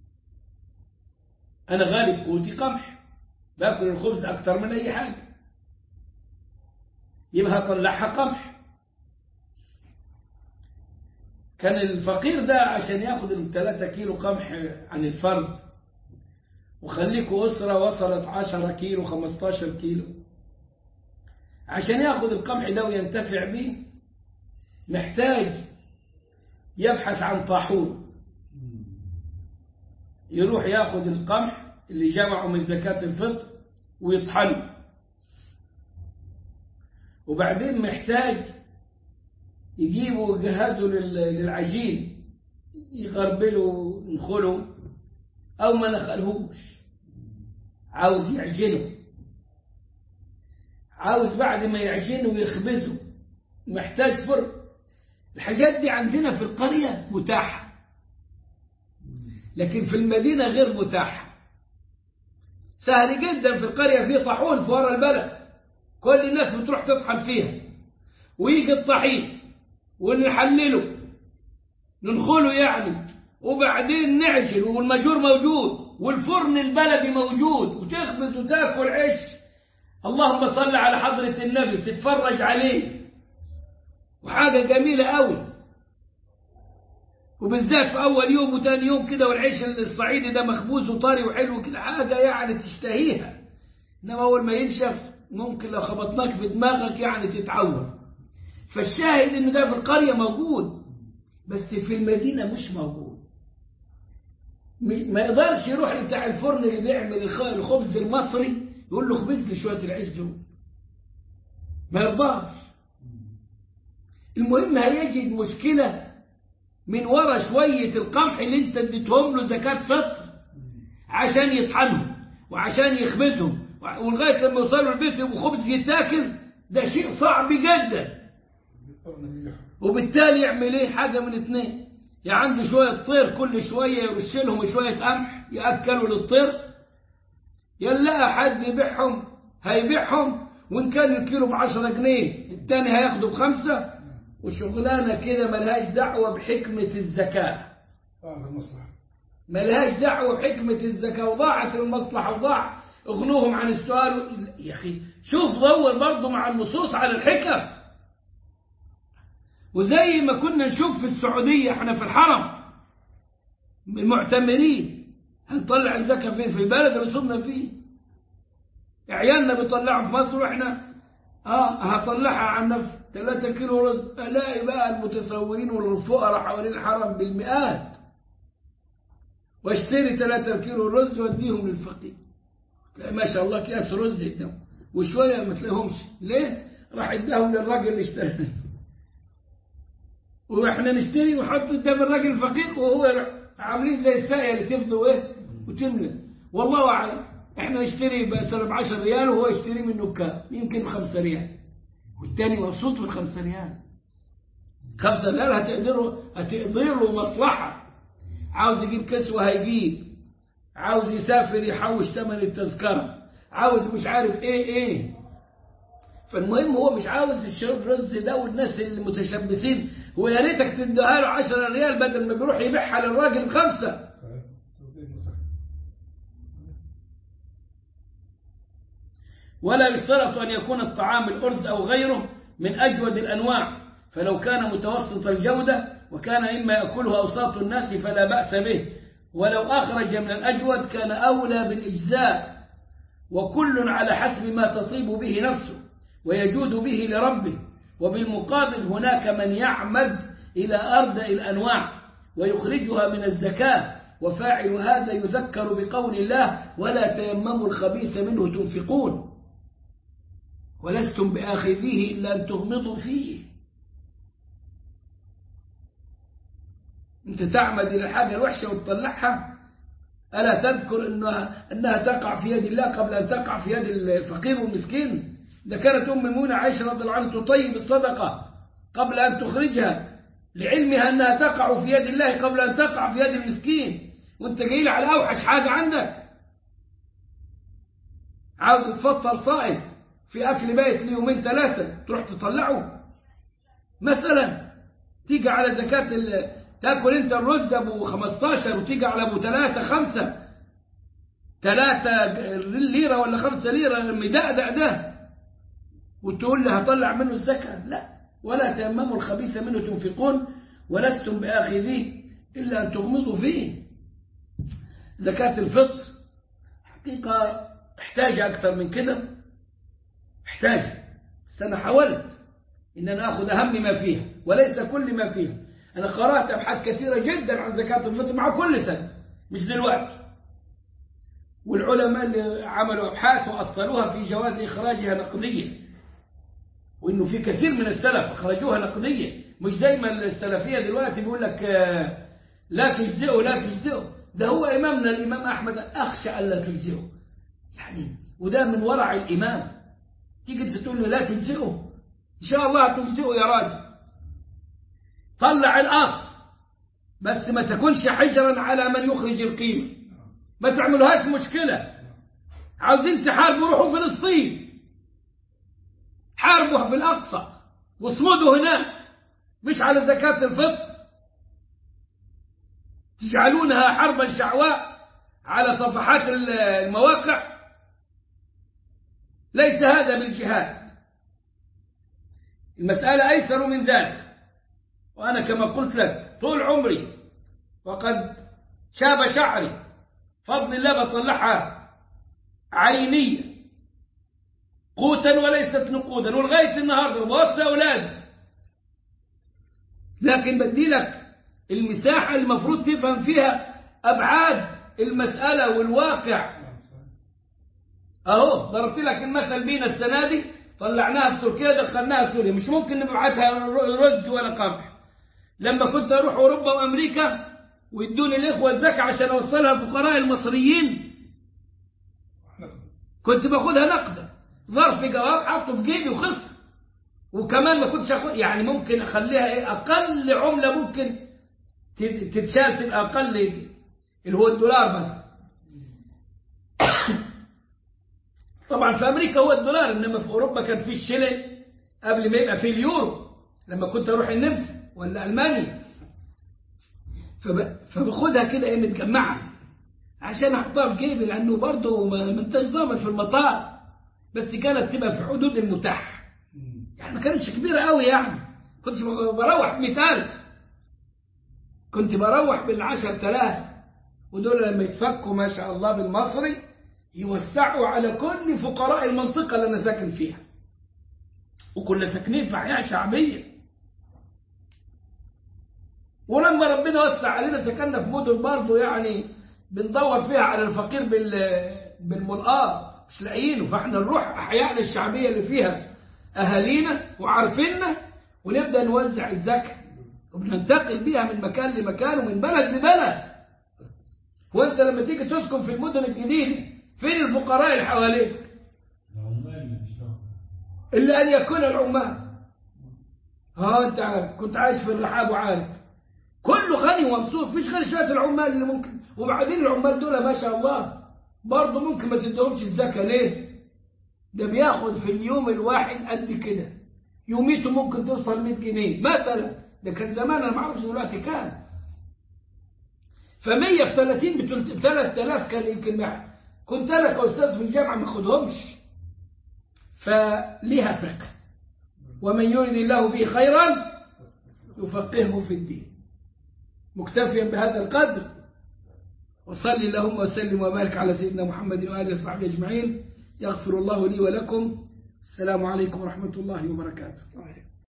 انا غالب قوتي قمح باكل الخبز اكتر من اي حاجة يبقى هطلعها قمح كان الفقير ده عشان ياخد الثلاثة كيلو قمح عن الفرد وخليكوا أسرة وصلت عشرة كيلو خمستاشر كيلو عشان ياخد القمح ده وينتفع به محتاج يبحث عن طاحون يروح ياخد القمح اللي جمعه من زكاة الفطر ويطحنه وبعدين محتاج يجيبوا ويجهزوا للعجين يغربلوا ينخلوا أو ما نخلهوش عاوز يعجنه عاوز بعد ما يعجنه ويخبزه محتاج فرن الحاجات دي عندنا في القرية متاحة لكن في المدينة غير متاحة سهل جدا في القرية في طاحون في ورا البلد كل الناس بتروح تطحن فيها ويجي الطحين ونحلله ننخله يعني وبعدين نعجن والمجور موجود والفرن البلدي موجود وتخبز وتاكل عيش اللهم صل على حضرة النبي تتفرج عليه وحاجة جميلة قوي وبالذات في أول يوم وتاني يوم كده والعيش الصعيدي ده مخبوز وطري وحلو كده حاجة يعني تشتهيها إنما أول ما ينشف ممكن لو خبطناك في دماغك يعني تتعور فالشاهد إن ده في القرية موجود بس في المدينة مش موجود ما يقدرش يروح بتاع الفرن اللي بيعمل الخبز المصري يقول له خبز لي شوية العيش دول ما يرضاش المهم هيجد مشكلة من ورا شوية القمح اللي انت اديتهم له زكاة فطر عشان يطحنهم وعشان يخبزهم ولغاية لما يوصلوا البيت يبقوا خبز يتاكل ده شيء صعب جدا وبالتالي يعمل ايه حاجة من اتنين يا عنده شوية طير كل شوية يرش لهم شوية قمح يأكلوا للطير يا لقى حد يبيعهم هيبيعهم وإن كان الكيلو بعشرة جنيه التاني هياخده بخمسة وشغلانة كده ملهاش دعوة بحكمة الزكاة ملهاش دعوة بحكمة الزكاة وضاعت المصلحة وضاع اغنوهم عن السؤال يا أخي شوف دور برضه مع النصوص على الحكم وزي ما كنا نشوف في السعودية احنا في الحرم المعتمرين هنطلع الزكاة فين في البلد اللي صرنا فيه عيالنا بيطلعوا في مصر واحنا اه هطلعها عن نفسي 3 كيلو رز الاقي بقى المتصورين والفقراء حوالين الحرم بالمئات واشتري 3 كيلو رز واديهم للفقير تلاقي ما شاء الله كيس رز قدام وشويه ما تلاقيهمش ليه؟ راح اداهم للراجل اللي اشترى واحنا نشتري ونحط قدام الراجل الفقير وهو عاملين زي الساقيه اللي تفضوا ايه وتملى والله اعلم احنا نشتري مثلا ب 10 ريال وهو يشتري منه بكام يمكن ب 5 ريال والتاني مبسوط بال 5 ريال 5 ريال هتقدروا هتقدر له مصلحه عاوز يجيب كسوه هيجيب عاوز يسافر يحوش ثمن التذكره عاوز مش عارف ايه ايه فالمهم هو مش عاوز الشرب رز ده والناس المتشبثين ويا ريتك تديها له 10 ريال بدل ما بيروح يبيعها للراجل بخمسه ولا يشترط أن يكون الطعام الأرز أو غيره من أجود الأنواع فلو كان متوسط الجودة وكان مما يأكله أوساط الناس فلا بأس به ولو أخرج من الأجود كان أولى بالإجزاء وكل على حسب ما تطيب به نفسه ويجود به لربه وبالمقابل هناك من يعمد إلى أردأ الأنواع ويخرجها من الزكاة وفاعل هذا يذكر بقول الله ولا تيمموا الخبيث منه تنفقون ولستم بآخذيه إلا أن تغمضوا فيه أنت تعمد إلى الحاجة الوحشة وتطلعها ألا تذكر إنها, أنها تقع في يد الله قبل أن تقع في يد الفقير والمسكين ده كانت أم ميمونة عائشة رضي الله عنها تطيب الصدقة قبل أن تخرجها لعلمها أنها تقع في يد الله قبل أن تقع في يد المسكين وانت جاي لي على أوحش حاجة عندك عاوز تفطر صائم في أكل بايت ليومين ثلاثة تروح تطلعه مثلا تيجي على زكاة ال... تاكل انت الرز ابو 15 وتيجي على ابو 3 5 3 ليرة ولا 5 ليرة مدقدق ده وتقول لي هطلع منه الزكاة لا ولا تيمموا الخبيث منه تنفقون ولستم بآخذيه إلا أن تغمضوا فيه زكاة الفطر حقيقة احتاج أكثر من كده احتاج بس أنا حاولت إن أنا أخذ أهم ما فيها وليس كل ما فيها أنا قرأت أبحاث كثيرة جدا عن زكاة الفطر مع كل سنة مش دلوقتي والعلماء اللي عملوا أبحاث وأصلوها في جواز إخراجها نقديا وإنه في كثير من السلف أخرجوها نقديا مش دايما السلفية دلوقتي بيقول لك لا تجزئه لا تجزئه ده هو إمامنا الإمام أحمد أخشى ألا تجزئه يعني وده من ورع الإمام تيجي انت تقول له لا تجزئه إن شاء الله تجزئه يا راجل طلع الأصل بس ما تكونش حجرا على من يخرج القيمة ما تعملوهاش مشكلة عاوزين تحاربوا روحوا فلسطين حاربوا في الأقصى واصمدوا هناك مش على زكاة الفطر تجعلونها حربا شعواء على صفحات المواقع ليس هذا بالجهاد المسألة أيسر من ذلك وأنا كما قلت لك طول عمري وقد شاب شعري فضل الله بطلعها عينية قوتا وليست نقودا ولغاية النهاردة بوصي أولادي لكن بدي لك المساحة المفروض تفهم فيها أبعاد المسألة والواقع أهو ضربت لك المثل بينا السنة دي طلعناها في تركيا دخلناها سوريا مش ممكن نبعتها رز ولا قمح لما كنت أروح أوروبا وأمريكا ويدوني الإخوة الزكاة عشان أوصلها الفقراء المصريين كنت باخدها نقدا ظرف جواب حطه في جيبي وخلص وكمان ما كنتش أخد يعني ممكن أخليها إيه أقل عملة ممكن تتشال تبقى أقل اللي هو الدولار بس طبعا في أمريكا هو الدولار إنما في أوروبا كان في الشيلين قبل ما يبقى في اليورو لما كنت أروح النمسا ولا ألمانيا فباخدها كده ايه متجمعة عشان احطها في جيبي لانه برضه ما انتش ضامن في المطار بس كانت تبقى في حدود المتاح يعني ما كانتش كبيرة قوي يعني كنت بروح بمثال كنت بروح بالعشر تلاف ودول لما يتفكوا ما شاء الله بالمصري يوسعوا على كل فقراء المنطقة اللي أنا ساكن فيها وكنا ساكنين في حياة شعبية ولما ربنا وسع علينا سكننا في مدن برضه يعني بندور فيها على الفقير بال بالملقاط مش لاقيينه فاحنا نروح احيائنا الشعبيه اللي فيها اهالينا وعارفيننا ونبدا نوزع الزكاه وبننتقل بيها من مكان لمكان ومن بلد لبلد وانت لما تيجي تسكن في المدن الجديده فين الفقراء اللي حواليك؟ الا ان يكون العمال ها انت كنت عايش في الرحاب وعارف كله غني ومبسوط فيش غير شويه العمال اللي ممكن وبعدين العمال دول ما شاء الله برضه ممكن ما تديهمش الزكاه ليه؟ ده بياخد في اليوم الواحد قد كده يوميته ممكن توصل 100 جنيه مثلا ده كان زمان انا ما اعرفش دلوقتي كام ف 100 في 30 ب 3000 كان يمكن معي كنت انا كاستاذ في الجامعه ما اخدهمش فليها فقه ومن يرد الله به خيرا يفقهه في الدين مكتفيا بهذا القدر وصلي اللهم وسلم وبارك على سيدنا محمد وآله وصحبه أجمعين يغفر الله لي ولكم السلام عليكم ورحمة الله وبركاته